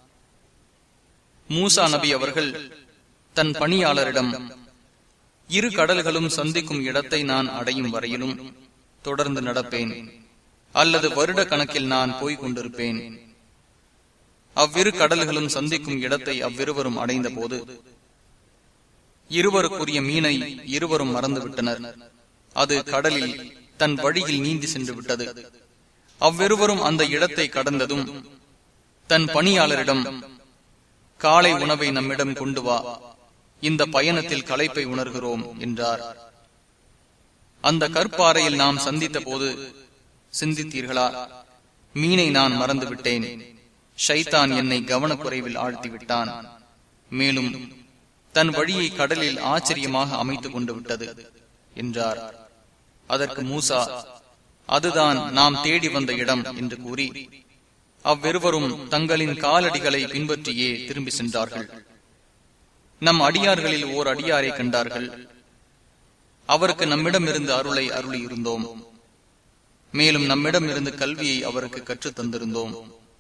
மூசா நபி அவர்கள் தன் பணியாளரிடம் இரு கடல்களும் சந்திக்கும் இடத்தை நான் அடையும் வரையிலும் தொடர்ந்து நடப்பேன் அல்லது வருட கணக்கில் நான் போய்க் கொண்டிருப்பேன் அவ்விரு கடல்களும் சந்திக்கும் இடத்தை அவ்விருவரும் அடைந்த போது இருவருக்குரிய மீனை இருவரும் மறந்துவிட்டனர் அது கடலில் தன் வழியில் நீந்தி சென்று விட்டது அவ்விருவரும் அந்த இடத்தை கடந்ததும் தன் பணியாளரிடம் காலை உணவை நம்மிடம் கொண்டு வா இந்த பயணத்தில் களைப்பை உணர்கிறோம் என்றார் அந்த கற்பாறையில் நாம் சந்தித்த போது சிந்தித்தீர்களா மீனை நான் மறந்துவிட்டேன் ஷைத்தான் என்னை கவனக்குறைவில் ஆழ்த்திவிட்டான் மேலும் தன் வழியை கடலில் ஆச்சரியமாக அமைத்துக் கொண்டு விட்டது என்றார் அதற்கு மூசா அதுதான் நாம் தேடி வந்த இடம் என்று கூறி அவ்விருவரும் தங்களின் காலடிகளை பின்பற்றியே திரும்பி சென்றார்கள் நம் அடியார்களில் ஓர் அடியாரை கண்டார்கள் அவருக்கு நம்மிடம் இருந்து அருளை அருளி இருந்தோம் மேலும் நம்மிடம் இருந்து கல்வியை அவருக்கு கற்றுத் தந்திருந்தோம்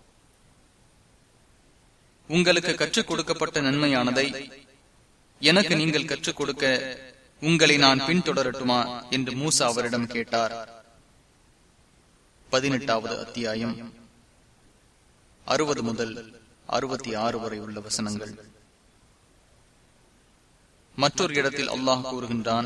உங்களுக்கு கற்றுக் கொடுக்கப்பட்ட நன்மையானதை எனக்கு நீங்கள் கற்றுக் கொடுக்க உங்களை நான் பின்தொடரட்டுமா என்று மூசா அவரிடம் கேட்டார் பதினெட்டாவது அத்தியாயம் அறுபது முதல் அறுபத்தி ஆறு வரை உள்ள வசனங்கள் மற்றொரு இடத்தில் அல்லாஹ் கூறுகின்றான்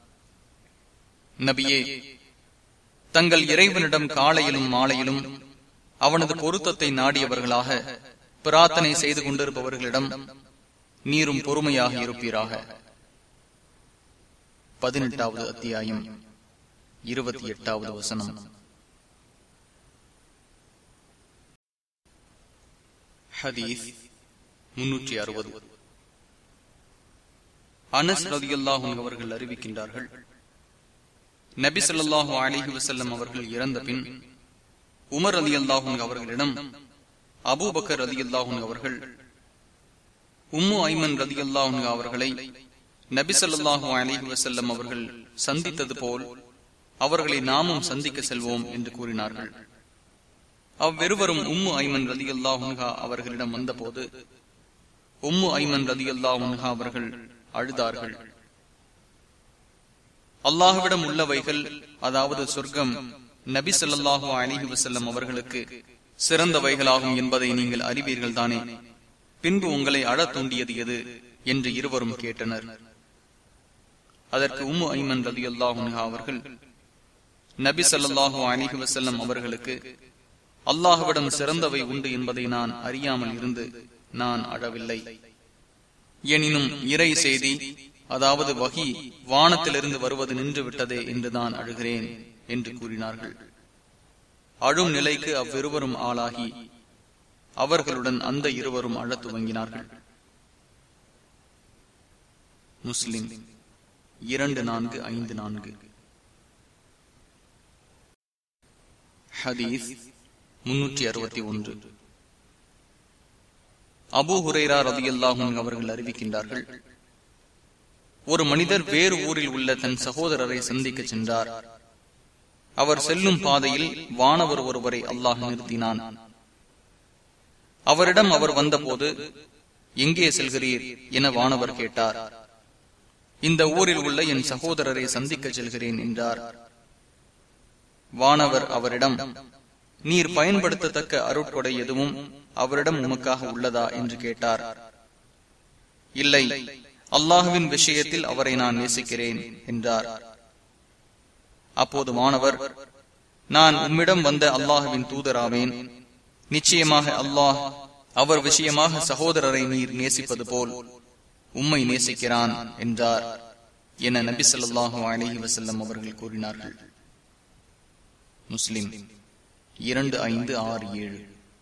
நபியே தங்கள் இறைவனிடம் காலையிலும் மாலையிலும் அவனது பொருத்தத்தை நாடியவர்களாக பிரார்த்தனை செய்து கொண்டிருப்பவர்களிடம் நீரும் பொறுமையாக இருப்பீராக பதினெட்டாவது அத்தியாயம் இருபத்தி எட்டாவது வசனம் ஹதீஸ் முன்னூற்றி அறுபது அனஸ் ரதியுல்லாஹும் அவர்கள் அறிவிக்கின்றார்கள் நபி சொல்லாஹு அலிஹி வசல்லம் அவர்கள் இறந்த பின் உமர் அலி அல்லாஹும் அவர்களிடம் அபூபக்கர் ரதி அல்லாஹும் அவர்கள் உம்மு ஐமன் ரதி அல்லாஹும் அவர்களை நபி சொல்லாஹு அலிஹி வசல்லம் அவர்கள் சந்தித்தது போல் அவர்களை நாமும் சந்திக்க செல்வோம் என்று கூறினார்கள் அவ்விருவரும் உம்மு ஐமன் ரதி அல்லாஹுன்ஹா அவர்களிடம் வந்தபோது உம்மு ஐமன் ரதி அல்லாஹுன்ஹா அவர்கள் அழுதார்கள் அல்லாஹுவிடம் உள்ளவைகள் அதாவது சொர்க்கம் நபி சொல்லாஹு அலிஹி வசல்லம் அவர்களுக்கு சிறந்தவைகளாகும் என்பதை நீங்கள் அறிவீர்கள் தானே பின்பு உங்களை அழ தூண்டியது எது என்று இருவரும் கேட்டனர் அதற்கு உம்மு ஐமன் ரதி அல்லாஹுன்ஹா அவர்கள் நபி சொல்லாஹு அலிஹி வசல்லம் அவர்களுக்கு அல்லாஹுவிடம் சிறந்தவை உண்டு என்பதை நான் அறியாமல் இருந்து நான் அழவில்லை எனினும் இறை செய்தி அதாவது வகி வானத்திலிருந்து வருவது நின்று விட்டதே என்று நான் அழுகிறேன் என்று கூறினார்கள் அழும் நிலைக்கு அவ்விருவரும் ஆளாகி அவர்களுடன் அந்த இருவரும் அழத் துவங்கினார்கள் முஸ்லிம் இரண்டு நான்கு ஐந்து நான்கு ஹதீஸ் முன்னூற்றி அறுபத்தி ஒன்று அபு ஹுரேரா ரதியல்லாஹும் அவர்கள் அறிவிக்கின்றார்கள் ஒரு மனிதர் வேறு ஊரில் உள்ள தன் சகோதரரை சந்திக்க சென்றார் அவர் செல்லும் பாதையில் வானவர் ஒருவரை அல்லாஹ் நிறுத்தினான் அவரிடம் அவர் வந்தபோது எங்கே செல்கிறீர் என வானவர் கேட்டார் இந்த ஊரில் உள்ள என் சகோதரரை சந்திக்க செல்கிறேன் என்றார் வானவர் அவரிடம் நீர் பயன்படுத்தத்தக்க அருட்கொடை எதுவும் அவரிடம் உமக்காக உள்ளதா என்று கேட்டார் இல்லை அல்லாஹுவின் விஷயத்தில் அவரை நான் நேசிக்கிறேன் என்றார் அப்போது மாணவர் நான் உம்மிடம் வந்த அல்லாஹுவின் தூதராவேன் நிச்சயமாக அல்லாஹ் அவர் விஷயமாக சகோதரரை நீர் நேசிப்பது போல் உம்மை நேசிக்கிறான் என்றார் என நபி சொல்லாஹு அலஹி வசல்லம் அவர்கள் கூறினார்கள் முஸ்லிம் இரண்டு ஐந்து ஆறு ஏழு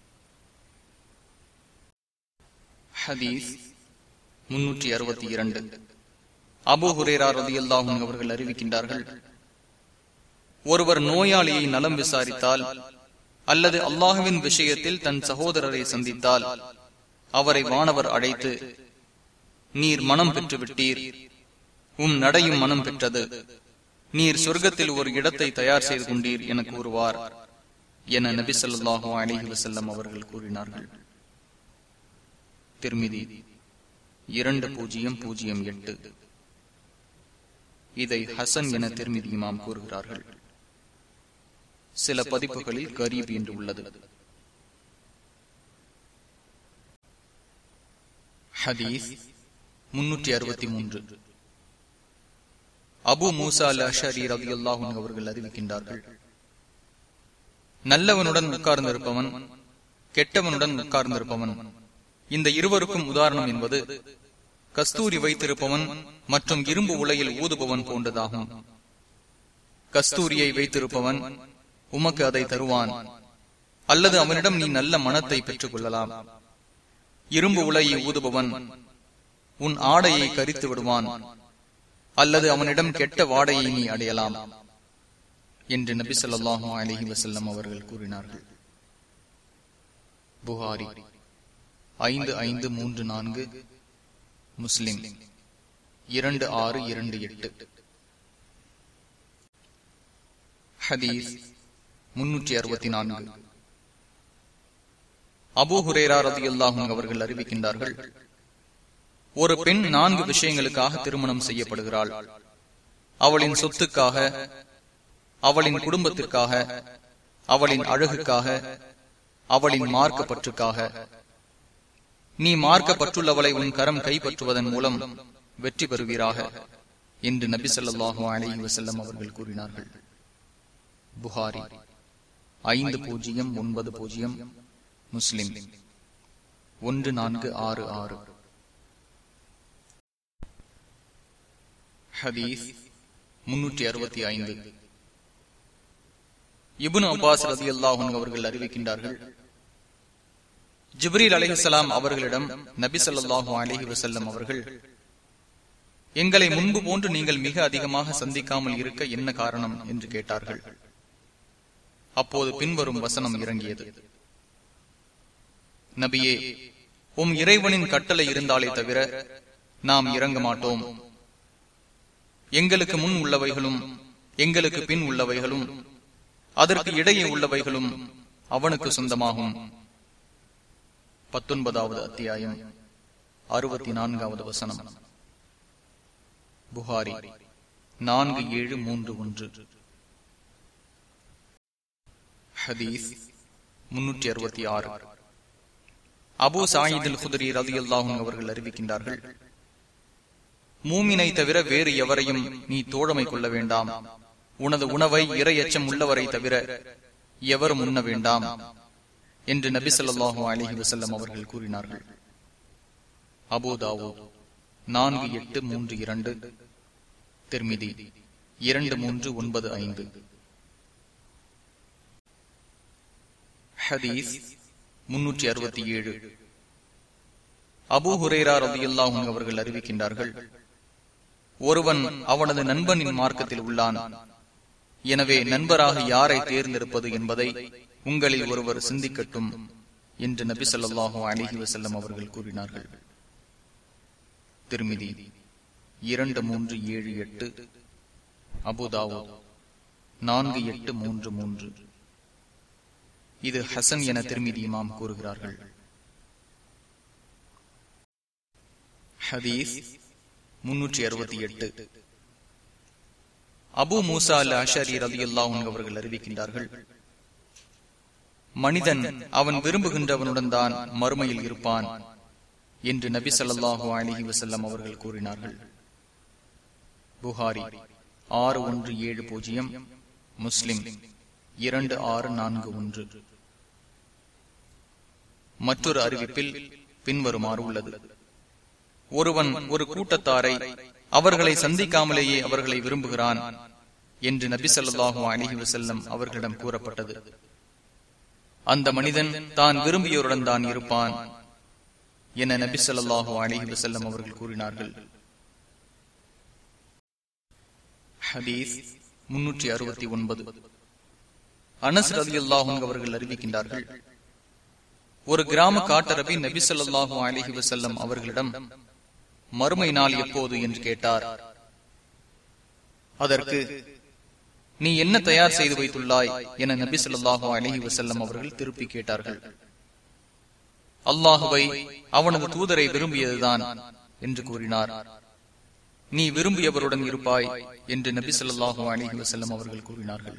ஹதீஸ் முன்னூற்றி அறுபத்தி இரண்டு அபு ஹுரேரா ரதி அல்லாஹும் அவர்கள் அறிவிக்கின்றார்கள் ஒருவர் நோயாளியை நலம் விசாரித்தால் அல்லது அல்லாஹுவின் விஷயத்தில் தன் சகோதரரை சந்தித்தால் அவரை வானவர் அழைத்து நீர் மனம் பெற்று விட்டீர் உம் நடையும் மனம் பெற்றது நீர் சொர்க்கத்தில் ஒரு இடத்தை தயார் செய்து கொண்டீர் என கூறுவார் என நபி சொல்லாஹு அலிஹி வசல்லம் அவர்கள் கூறினார்கள் திருமிதி இரண்டு பூஜ்ஜியம் பூஜ்ஜியம் எட்டு இதை ஹசன் என திருமிதி இமாம் கூறுகிறார்கள் சில பதிப்புகளில் கரீப் என்று உள்ளது ஹதீஸ் முன்னூற்றி அறுபத்தி மூன்று அபு மூசா அல் அஷரி ரவி அல்லாஹூன் அவர்கள் அறிவிக்கின்றார்கள் நல்லவனுடன் உட்கார்ந்திருப்பவன் கெட்டவனுடன் உட்கார்ந்திருப்பவன் இந்த இருவருக்கும் உதாரணம் என்பது கஸ்தூரி வைத்திருப்பவன் மற்றும் இரும்பு உலையில் ஊதுபவன் போன்றதாகும் கஸ்தூரியை வைத்திருப்பவன் உமக்கு அதை தருவான் அல்லது அவனிடம் நீ நல்ல மனத்தை பெற்றுக் கொள்ளலாம் இரும்பு உலையை ஊதுபவன் உன் ஆடையை கரித்து விடுவான் அல்லது அவனிடம் கெட்ட வாடையை நீ அடையலாம் என்று நபி சொல்லாஹு அலஹி வசல்லம் அவர்கள் கூறினார்கள் புகாரி ஐந்து ஐந்து மூன்று நான்கு முஸ்லிம் இரண்டு ஆறு இரண்டு எட்டு ஹதீஸ் முன்னூற்றி அறுபத்தி நான்கு அபு ஹுரேரா ரதி அல்லாஹும் அவர்கள் அறிவிக்கின்றார்கள் ஒரு பெண் நான்கு விஷயங்களுக்காக திருமணம் செய்யப்படுகிறாள் அவளின் சொத்துக்காக அவளின் குடும்பத்திற்காக அவளின் அழகுக்காக அவளின் மார்க்கப்பற்றுக்காக நீ மார்க்கப்பட்டுள்ளவளை உன் கரம் கைப்பற்றுவதன் மூலம் வெற்றி பெறுவீராக என்று நபி சொல்லாஹு அலஹி வசல்லம் அவர்கள் கூறினார்கள் புகாரி ஐந்து பூஜ்ஜியம் ஒன்பது பூஜ்ஜியம் முஸ்லிம் ஒன்று நான்கு ஆறு ஆறு ஹதீஸ் முன்னூற்றி அறுபத்தி ஐந்து இபுன் அப்பாஸ் ரதி அல்லாஹன் அவர்கள் அறிவிக்கின்றார்கள் ஜிப்ரீல் அலிஹலாம் அவர்களிடம் நபி சொல்லாஹு அலிஹி வசல்லம் அவர்கள் எங்களை முன்பு போன்று நீங்கள் மிக அதிகமாக சந்திக்காமல் இருக்க என்ன காரணம் என்று கேட்டார்கள் அப்போது பின்வரும் வசனம் இறங்கியது நபியே உம் இறைவனின் கட்டளை இருந்தாலே தவிர நாம் இறங்க மாட்டோம் எங்களுக்கு முன் உள்ளவைகளும் எங்களுக்கு பின் உள்ளவைகளும் அதற்கு இடையே உள்ளவைகளும் அவனுக்கு சொந்தமாகும் பத்தொன்பதாவது அத்தியாயம் அறுபத்தி நான்காவது வசனம் புகாரி நான்கு ஏழு மூன்று ஒன்று ஹதீஸ் முன்னூற்றி அறுபத்தி ஆறு அபு சாயிதில் குதிரி ரதி அல்லாஹும் அவர்கள் அறிவிக்கின்றார்கள் மூமினை தவிர வேறு எவரையும் நீ தோழமை கொள்ள வேண்டாம் உனது உணவை இரையச்சம் உள்ளவரை தவிர எவரும் உண்ண வேண்டாம் என்று நபி சொல்லாஹு அலிஹி வசல்லம் அவர்கள் கூறினார்கள் அபோதாவோ நான்கு எட்டு மூன்று இரண்டு திருமிதி இரண்டு மூன்று ஒன்பது ஐந்து ஹதீஸ் முன்னூற்றி அறுபத்தி ஏழு அபு ஹுரேரா ரதியுல்லாஹும் அவர்கள் அறிவிக்கின்றார்கள் ஒருவன் அவனது நண்பனின் மார்க்கத்தில் உள்ளான் எனவே நண்பராக யாரை தேர்ந்தெடுப்பது என்பதை உங்களில் ஒருவர் சிந்திக்கட்டும் என்று நபி சொல்லாஹு அலிஹி வசல்லம் அவர்கள் கூறினார்கள் திருமிதி இரண்டு மூன்று ஏழு எட்டு அபுதாவோ நான்கு எட்டு மூன்று மூன்று இது ஹசன் என திருமிதி இமாம் கூறுகிறார்கள் ஹதீஸ் முன்னூற்றி அறுபத்தி எட்டு அபு மூசா அல் அஷரி ரவி அல்லாஹன் அவர்கள் அறிவிக்கின்றார்கள் மனிதன் அவன் விரும்புகின்றவனுடன் தான் மறுமையில் இருப்பான் என்று நபி சொல்லாஹு அலிஹி வசல்லம் அவர்கள் கூறினார்கள் புகாரி ஆறு ஒன்று ஏழு பூஜ்ஜியம் முஸ்லிம் இரண்டு ஆறு நான்கு ஒன்று மற்றொரு அறிவிப்பில் பின்வருமாறு உள்ளது ஒருவன் ஒரு கூட்டத்தாரை அவர்களை சந்திக்காமலேயே அவர்களை விரும்புகிறான் என்று நபி சொல்லாஹு அலிஹி வசல்லம் அவர்களிடம் கூறப்பட்டது அந்த மனிதன் தான் விரும்பியோருடன் தான் இருப்பான் என நபி சொல்லாஹு அலிஹி வசல்லம் அவர்கள் கூறினார்கள் ஹதீஸ் முன்னூற்றி அறுபத்தி ஒன்பது அனஸ் ரதி அல்லாஹும் அவர்கள் அறிவிக்கின்றார்கள் ஒரு கிராம காட்டரபி நபி சொல்லாஹு அலிஹி வசல்லம் அவர்களிடம் மறுமை நாள் எப்போது என்று கேட்டார் அதற்கு நீ என்ன தயார் செய்து வைத்துள்ளாய் என நபி சொல்லாஹு அலஹி வசல்லம் அவர்கள் திருப்பி கேட்டார்கள் அல்லாஹுவை அவனது தூதரை விரும்பியதுதான் என்று கூறினார் நீ விரும்பியவருடன் இருப்பாய் என்று நபி சொல்லாஹு அலஹி வசல்லம் அவர்கள் கூறினார்கள்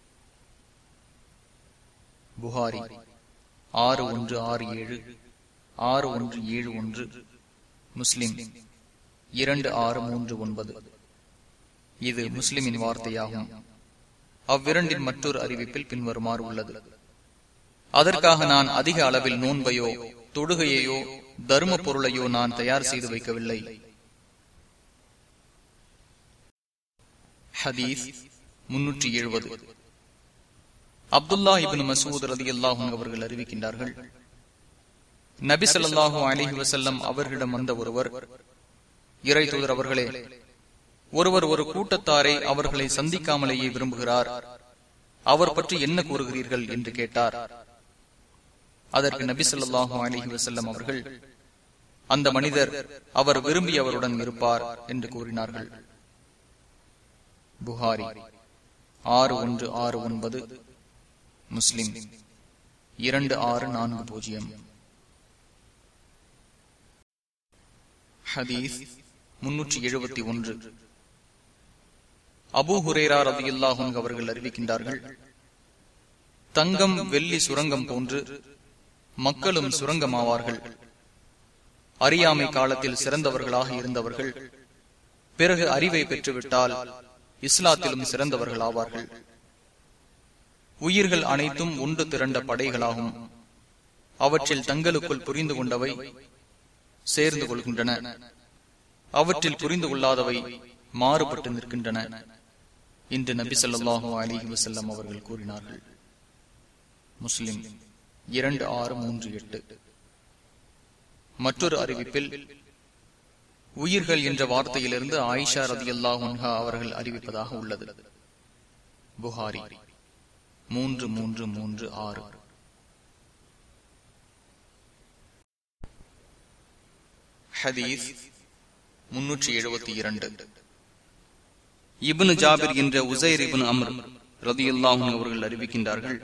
புகாரி ஆறு ஒன்று ஆறு ஏழு ஆறு ஒன்று ஏழு ஒன்று முஸ்லிம் இரண்டு ஆறு மூன்று ஒன்பது இது முஸ்லிமின் வார்த்தையாகும் அவ்விரண்டின் மற்றொரு அறிவிப்பில் பின்வருமாறு உள்ளது அதற்காக நான் அதிக அளவில் நோன்பையோ தொடுகையையோ தர்ம பொருளையோ நான் தயார் செய்து வைக்கவில்லை ஹதீஸ் முன்னூற்றி எழுபது அப்துல்லா இபின் மசூத் ரதி அல்லாஹும் அவர்கள் அறிவிக்கின்றார்கள் நபி சொல்லாஹு அலிஹி வசல்லம் அவர்களிடம் வந்த ஒருவர் இறை தூதர் அவர்களே ஒருவர் ஒரு கூட்டத்தாரை அவர்களை சந்திக்காமலேயே விரும்புகிறார் அவர் பற்றி என்ன கூறுகிறீர்கள் என்று கேட்டார் அதற்கு நபி சொல்லாஹு அலிஹி வசல்லம் அவர்கள் அந்த மனிதர் அவர் விரும்பியவருடன் இருப்பார் என்று கூறினார்கள் புகாரி ஆறு ஒன்று ஆறு ஒன்பது முஸ்லிம் இரண்டு ஆறு நான்கு பூஜ்ஜியம் ஹதீஸ் முன்னூற்றி எழுபத்தி ஒன்று அபு ஹுரேரா ரதியுல்லாஹும் அவர்கள் அறிவிக்கின்றார்கள் தங்கம் வெள்ளி சுரங்கம் போன்று மக்களும் சுரங்கமாவார்கள் அறியாமை காலத்தில் சிறந்தவர்களாக இருந்தவர்கள் பிறகு அறிவை பெற்றுவிட்டால் இஸ்லாத்திலும் சிறந்தவர்கள் ஆவார்கள் உயிர்கள் அனைத்தும் ஒன்று திரண்ட படைகளாகும் அவற்றில் தங்களுக்குள் புரிந்து கொண்டவை சேர்ந்து கொள்கின்றன அவற்றில் புரிந்து கொள்ளாதவை மாறுபட்டு நிற்கின்றன இன்று நபி சொல்லாஹு அலிஹி வசல்லம் அவர்கள் கூறினார்கள் முஸ்லிம் இரண்டு ஆறு மூன்று எட்டு மற்றொரு அறிவிப்பில் உயிர்கள் என்ற வார்த்தையிலிருந்து ஆயிஷா ரதி அல்லாஹா அவர்கள் அறிவிப்பதாக உள்ளது புகாரி மூன்று மூன்று மூன்று ஆறு ஹதீஸ் முன்னூற்றி எழுபத்தி இரண்டு இபனு ஜாபிர் என்ற உசைர் இபன் அமர் ரதி அல்லாஹும் அவர்கள் அறிவிக்கின்றார்கள்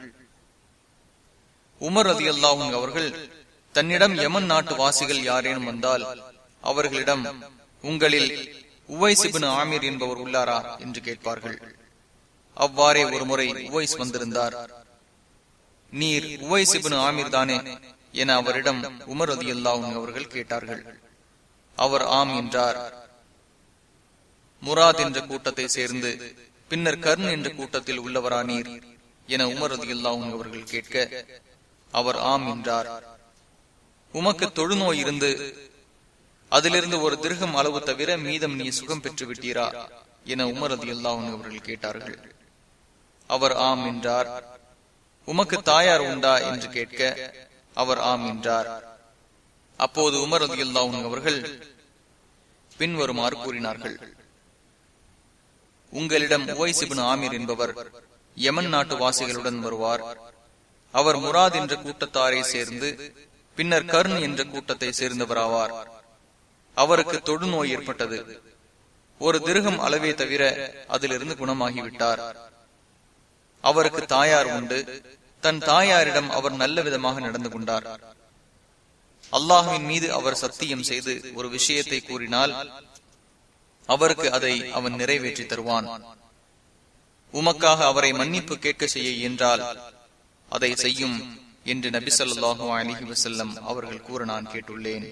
உமர் ரதி அல்லாஹும் அவர்கள் தன்னிடம் யமன் நாட்டு வாசிகள் யாரேனும் வந்தால் அவர்களிடம் உங்களில் உவைசிபின் ஆமீர் என்பவர் உள்ளாரா என்று கேட்பார்கள் அவ்வாறே ஒருமுறை உவைஸ் வந்திருந்தார் நீர் உவைசிபின் ஆமீர் தானே என அவரிடம் உமர் ரதி அல்லாஹும் அவர்கள் கேட்டார்கள் அவர் ஆம் என்றார் முராத் என்ற கூட்டத்தை சேர்ந்து பின்னர் கர்ன் என்ற கூட்டத்தில் உள்ளவரா நீர் என உமர் ரதி அல்லாஹும் அவர்கள் கேட்க அவர் ஆம் என்றார் உமக்கு தொழுநோய் இருந்து அதிலிருந்து ஒரு திருகம் அளவு தவிர மீதம் நீ சுகம் பெற்று விட்டீரா என உமரது அல்லாஹன் அவர்கள் கேட்டார்கள் அவர் ஆம் என்றார் உமக்கு தாயார் உண்டா என்று கேட்க அவர் ஆம் என்றார் அப்போது உமரது அல்லாஹன் அவர்கள் பின்வருமாறு கூறினார்கள் உங்களிடம் உவைசிபின் ஆமீர் என்பவர் யமன் நாட்டு வாசிகளுடன் வருவார் அவர் முராத் என்ற கூட்டத்தாரை சேர்ந்து பின்னர் கர்ன் என்ற கூட்டத்தை சேர்ந்தவராவார் அவருக்கு தொடுநோய் ஏற்பட்டது ஒரு திருகம் அளவே தவிர அதிலிருந்து குணமாகிவிட்டார் அவருக்கு தாயார் உண்டு தன் தாயாரிடம் அவர் நல்ல விதமாக நடந்து கொண்டார் அல்லாஹுவின் மீது அவர் சத்தியம் செய்து ஒரு விஷயத்தை கூறினால் அவருக்கு அதை அவன் நிறைவேற்றி தருவான் உமக்காக அவரை மன்னிப்பு கேட்க செய்ய என்றால் அதை செய்யும் என்று நபி சொல்லாஹு அலிஹி வசல்லம் அவர்கள் கூற நான் கேட்டுள்ளேன்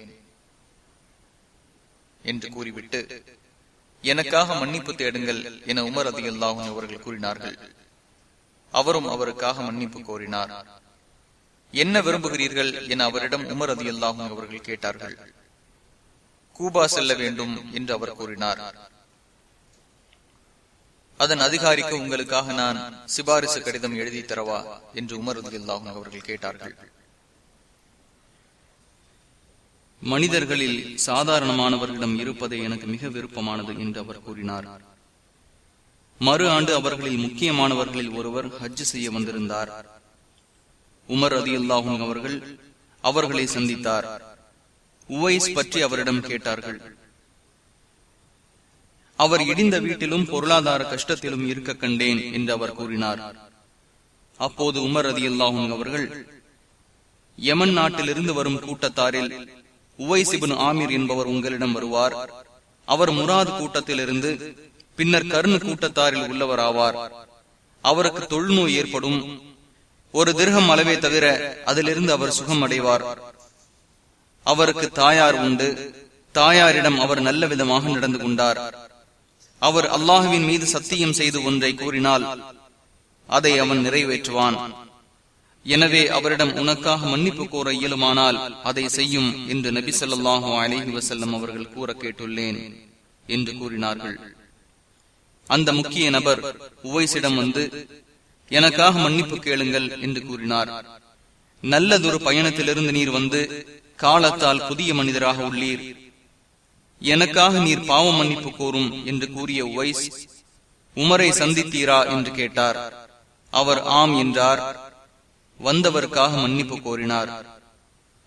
என்று கூறிவிட்டு எனக்காக மன்னிப்பு தேடுங்கள் என உமர் அதி அல்லாஹும் அவர்கள் கூறினார்கள் அவரும் அவருக்காக மன்னிப்பு கோரினார் என்ன விரும்புகிறீர்கள் என அவரிடம் உமர் அதி அல்லாஹும் அவர்கள் கேட்டார்கள் கூபா செல்ல வேண்டும் என்று அவர் கூறினார் அதன் அதிகாரிக்கு உங்களுக்காக நான் சிபாரிசு கடிதம் எழுதி தரவா என்று உமர் அதி அல்லாஹும் அவர்கள் கேட்டார்கள் மனிதர்களில் சாதாரணமானவர்களிடம் இருப்பதே எனக்கு மிக விருப்பமானது என்று அவர் கூறினார் மறு ஆண்டு அவர்களில் முக்கியமானவர்களில் ஒருவர் ஹஜ் செய்ய வந்திருந்தார் உமர் அதி அல்லாஹும் அவர்கள் அவர்களை சந்தித்தார் உவைஸ் பற்றி அவரிடம் கேட்டார்கள் அவர் இடிந்த வீட்டிலும் பொருளாதார கஷ்டத்திலும் இருக்க கண்டேன் என்று அவர் கூறினார் அப்போது உமர் அதி அல்லாஹும் அவர்கள் யமன் நாட்டிலிருந்து வரும் கூட்டத்தாரில் உவைசிபின் ஆமீர் என்பவர் உங்களிடம் வருவார் அவர் முராத் கூட்டத்திலிருந்து பின்னர் கருணு கூட்டத்தாரில் உள்ளவர் ஆவார் அவருக்கு தொழுநோய் ஏற்படும் ஒரு திருகம் அளவே தவிர அதிலிருந்து அவர் சுகம் அடைவார் அவருக்கு தாயார் உண்டு தாயாரிடம் அவர் நல்ல விதமாக நடந்து கொண்டார் அவர் அல்லாஹுவின் மீது சத்தியம் செய்து ஒன்றை கூறினால் அதை அவன் நிறைவேற்றுவான் எனவே அவரிடம் உனக்காக மன்னிப்பு கோர இயலுமானால் அதை செய்யும் என்று நபி சொல்லாஹு அலிஹி வசல்லம் அவர்கள் கூற கேட்டுள்ளேன் என்று கூறினார்கள் அந்த முக்கிய நபர் உவைசிடம் வந்து எனக்காக மன்னிப்பு கேளுங்கள் என்று கூறினார் நல்லதொரு பயணத்திலிருந்து நீர் வந்து காலத்தால் புதிய மனிதராக உள்ளீர் எனக்காக நீர் பாவ மன்னிப்பு கோரும் என்று கூறிய உவைஸ் உமரை சந்தித்தீரா என்று கேட்டார் அவர் ஆம் என்றார் வந்தவருக்காக மன்னிப்பு கோரினார்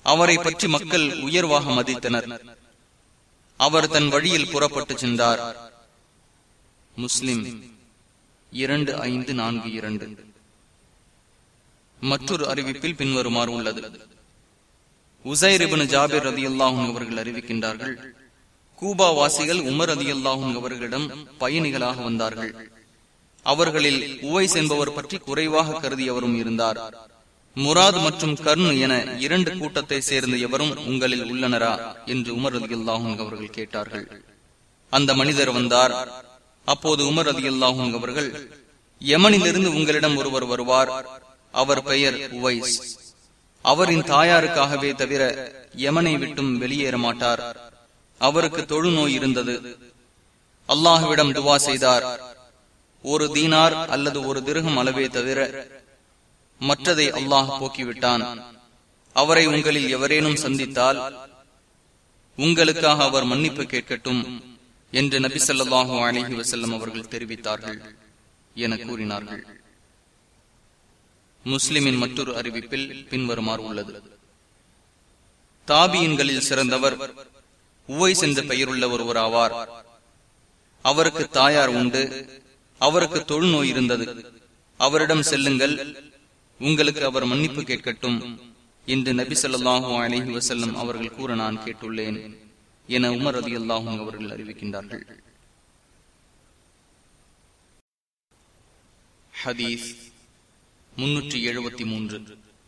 அவரை பற்றி மக்கள் உயர்வாக மதித்தனர் அவர் தன் வழியில் புறப்பட்டு சென்றார் முஸ்லிம் இரண்டு ஐந்து நான்கு இரண்டு மற்றொரு அறிவிப்பில் பின்வருமாறு உள்ளது உசைர் இபின் ஜாபிர் ரதி அல்லாஹும் அவர்கள் அறிவிக்கின்றார்கள் கூபா வாசிகள் உமர் ரதி அல்லாஹும் அவர்களிடம் பயணிகளாக வந்தார்கள் அவர்களில் உவைஸ் என்பவர் பற்றி குறைவாக கருதியவரும் இருந்தார் முராத் மற்றும் கர்ண் என இரண்டு கூட்டத்தை சேர்ந்த எவரும் உங்களில் உள்ளனரா என்று உமர் ரதி அல்லாஹும் அவர்கள் கேட்டார்கள் அந்த மனிதர் வந்தார் அப்போது உமர் ரதி அல்லாஹும் அவர்கள் யமனிலிருந்து உங்களிடம் ஒருவர் வருவார் அவர் பெயர் உவைஸ் அவரின் தாயாருக்காகவே தவிர யமனை விட்டும் வெளியேற மாட்டார் அவருக்கு தொழுநோய் இருந்தது அல்லாஹுவிடம் துவா செய்தார் ஒரு தீனார் அல்லது ஒரு திருகம் அளவே தவிர மற்றதை அல்லாஹ் போக்கிவிட்டான் அவரை உங்களில் எவரேனும் சந்தித்தால் உங்களுக்காக அவர் மன்னிப்பு கேட்கட்டும் என்று நபி ஸல்லல்லாஹு அலைஹி வஸல்லம் அவர்கள் தெரிவித்தார்கள் என கூறினார்கள் முஸ்லிமின் மற்றொரு அறிவிப்பில் பின்வருமாறு உள்ளது தாபியின்களில் சிறந்தவர் உவைஸ் என்ற பெயருள்ள ஒருவர் ஆவார் அவருக்கு தாயார் உண்டு அவருக்கு தொழுநோய் இருந்தது அவரிடம் செல்லுங்கள் உங்களுக்கு அவர் மன்னிப்பு கேட்கட்டும் என்று நபி ஸல்லல்லாஹு அலைஹி வஸல்லம் அவர்கள் கூற நான் கேட்டுள்ளேன் என உமர் ரதி அல்லாஹும் அவர்கள் அறிவிக்கின்றார்கள் ஹதீஸ் முன்னூற்றி எழுபத்தி மூன்று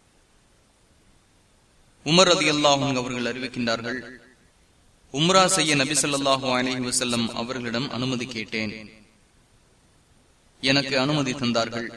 உமர் ரதி அல்லாஹும் அவர்கள் அறிவிக்கின்றார்கள் உம்ரா செய்ய நபி ஸல்லல்லாஹு அலைஹி வஸல்லம் அவர்களிடம் அனுமதி கேட்டேன் எனக்கு அனுமதி தந்தார்கள்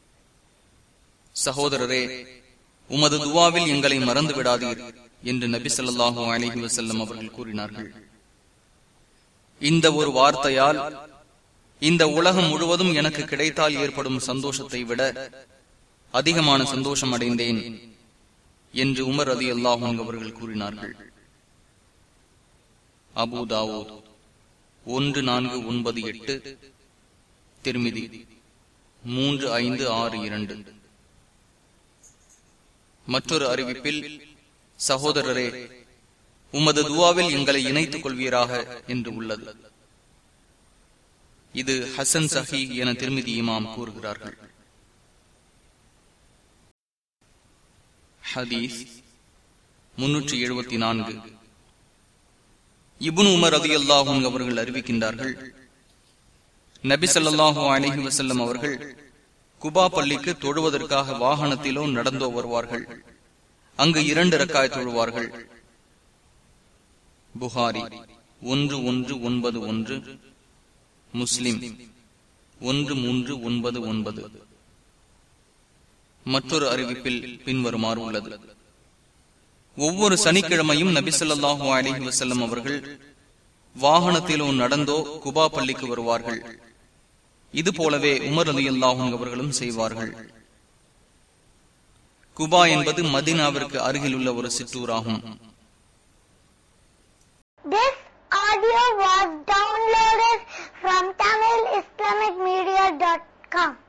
சகோதரரே உமது துவாவில் எங்களை மறந்து விடாதீர் என்று நபி ஸல்லல்லாஹு அலைஹி வஸல்லம் அவர்கள் கூறினார்கள் இந்த ஒரு வார்த்தையால் இந்த உலகம் முழுவதும் எனக்கு கிடைத்தால் ஏற்படும் சந்தோஷத்தை விட அதிகமான சந்தோஷம் அடைந்தேன் என்று உமர் ரதி அல்லாஹும் அவர்கள் கூறினார்கள் அபுதாவூத் ஒன்று நான்கு ஒன்பது எட்டு திருமிதி மூன்று ஐந்து ஆறு இரண்டு மற்றொரு அறிவிப்பில் சகோதரரே உமது துவாவில் எங்களை இணைத்துக் கொள்வீராக என்று உள்ளது இது ஹசன் சஹி என திருமதி இமாம் கூறுகிறார்கள் ஹதீஸ் முன்னூற்றி எழுபத்தி நான்கு இபுன் உமர் அதி அல்லாஹும் அவர்கள் அறிவிக்கின்றார்கள் நபி ஸல்லல்லாஹு அலைஹி வஸல்லம் அவர்கள் குபா பள்ளிக்கு தொழுவதற்காக வாகனத்திலோ நடந்தோ வருவார்கள் அங்கு இரண்டு ரக்காய் தொழுவார்கள் புகாரி ஒன்று ஒன்று ஒன்பது ஒன்று முஸ்லிம் ஒன்று மூன்று ஒன்பது ஒன்பது மற்றொரு அறிவிப்பில் பின்வருமாறு உள்ளது ஒவ்வொரு சனிக்கிழமையும் நபிசல்லாஹு அலிஹி வசல்லம் அவர்கள் வாகனத்திலோ நடந்தோ குபா பள்ளிக்கு வருவார்கள் இது போலவே உமர் அலி அல்லாஹும் அவர்களும் செய்வார்கள் குபா என்பது மதீனாவிற்கு அருகில் உள்ள ஒரு சிற்றூராகும் This audio was downloaded from TamilIslamicMedia.com.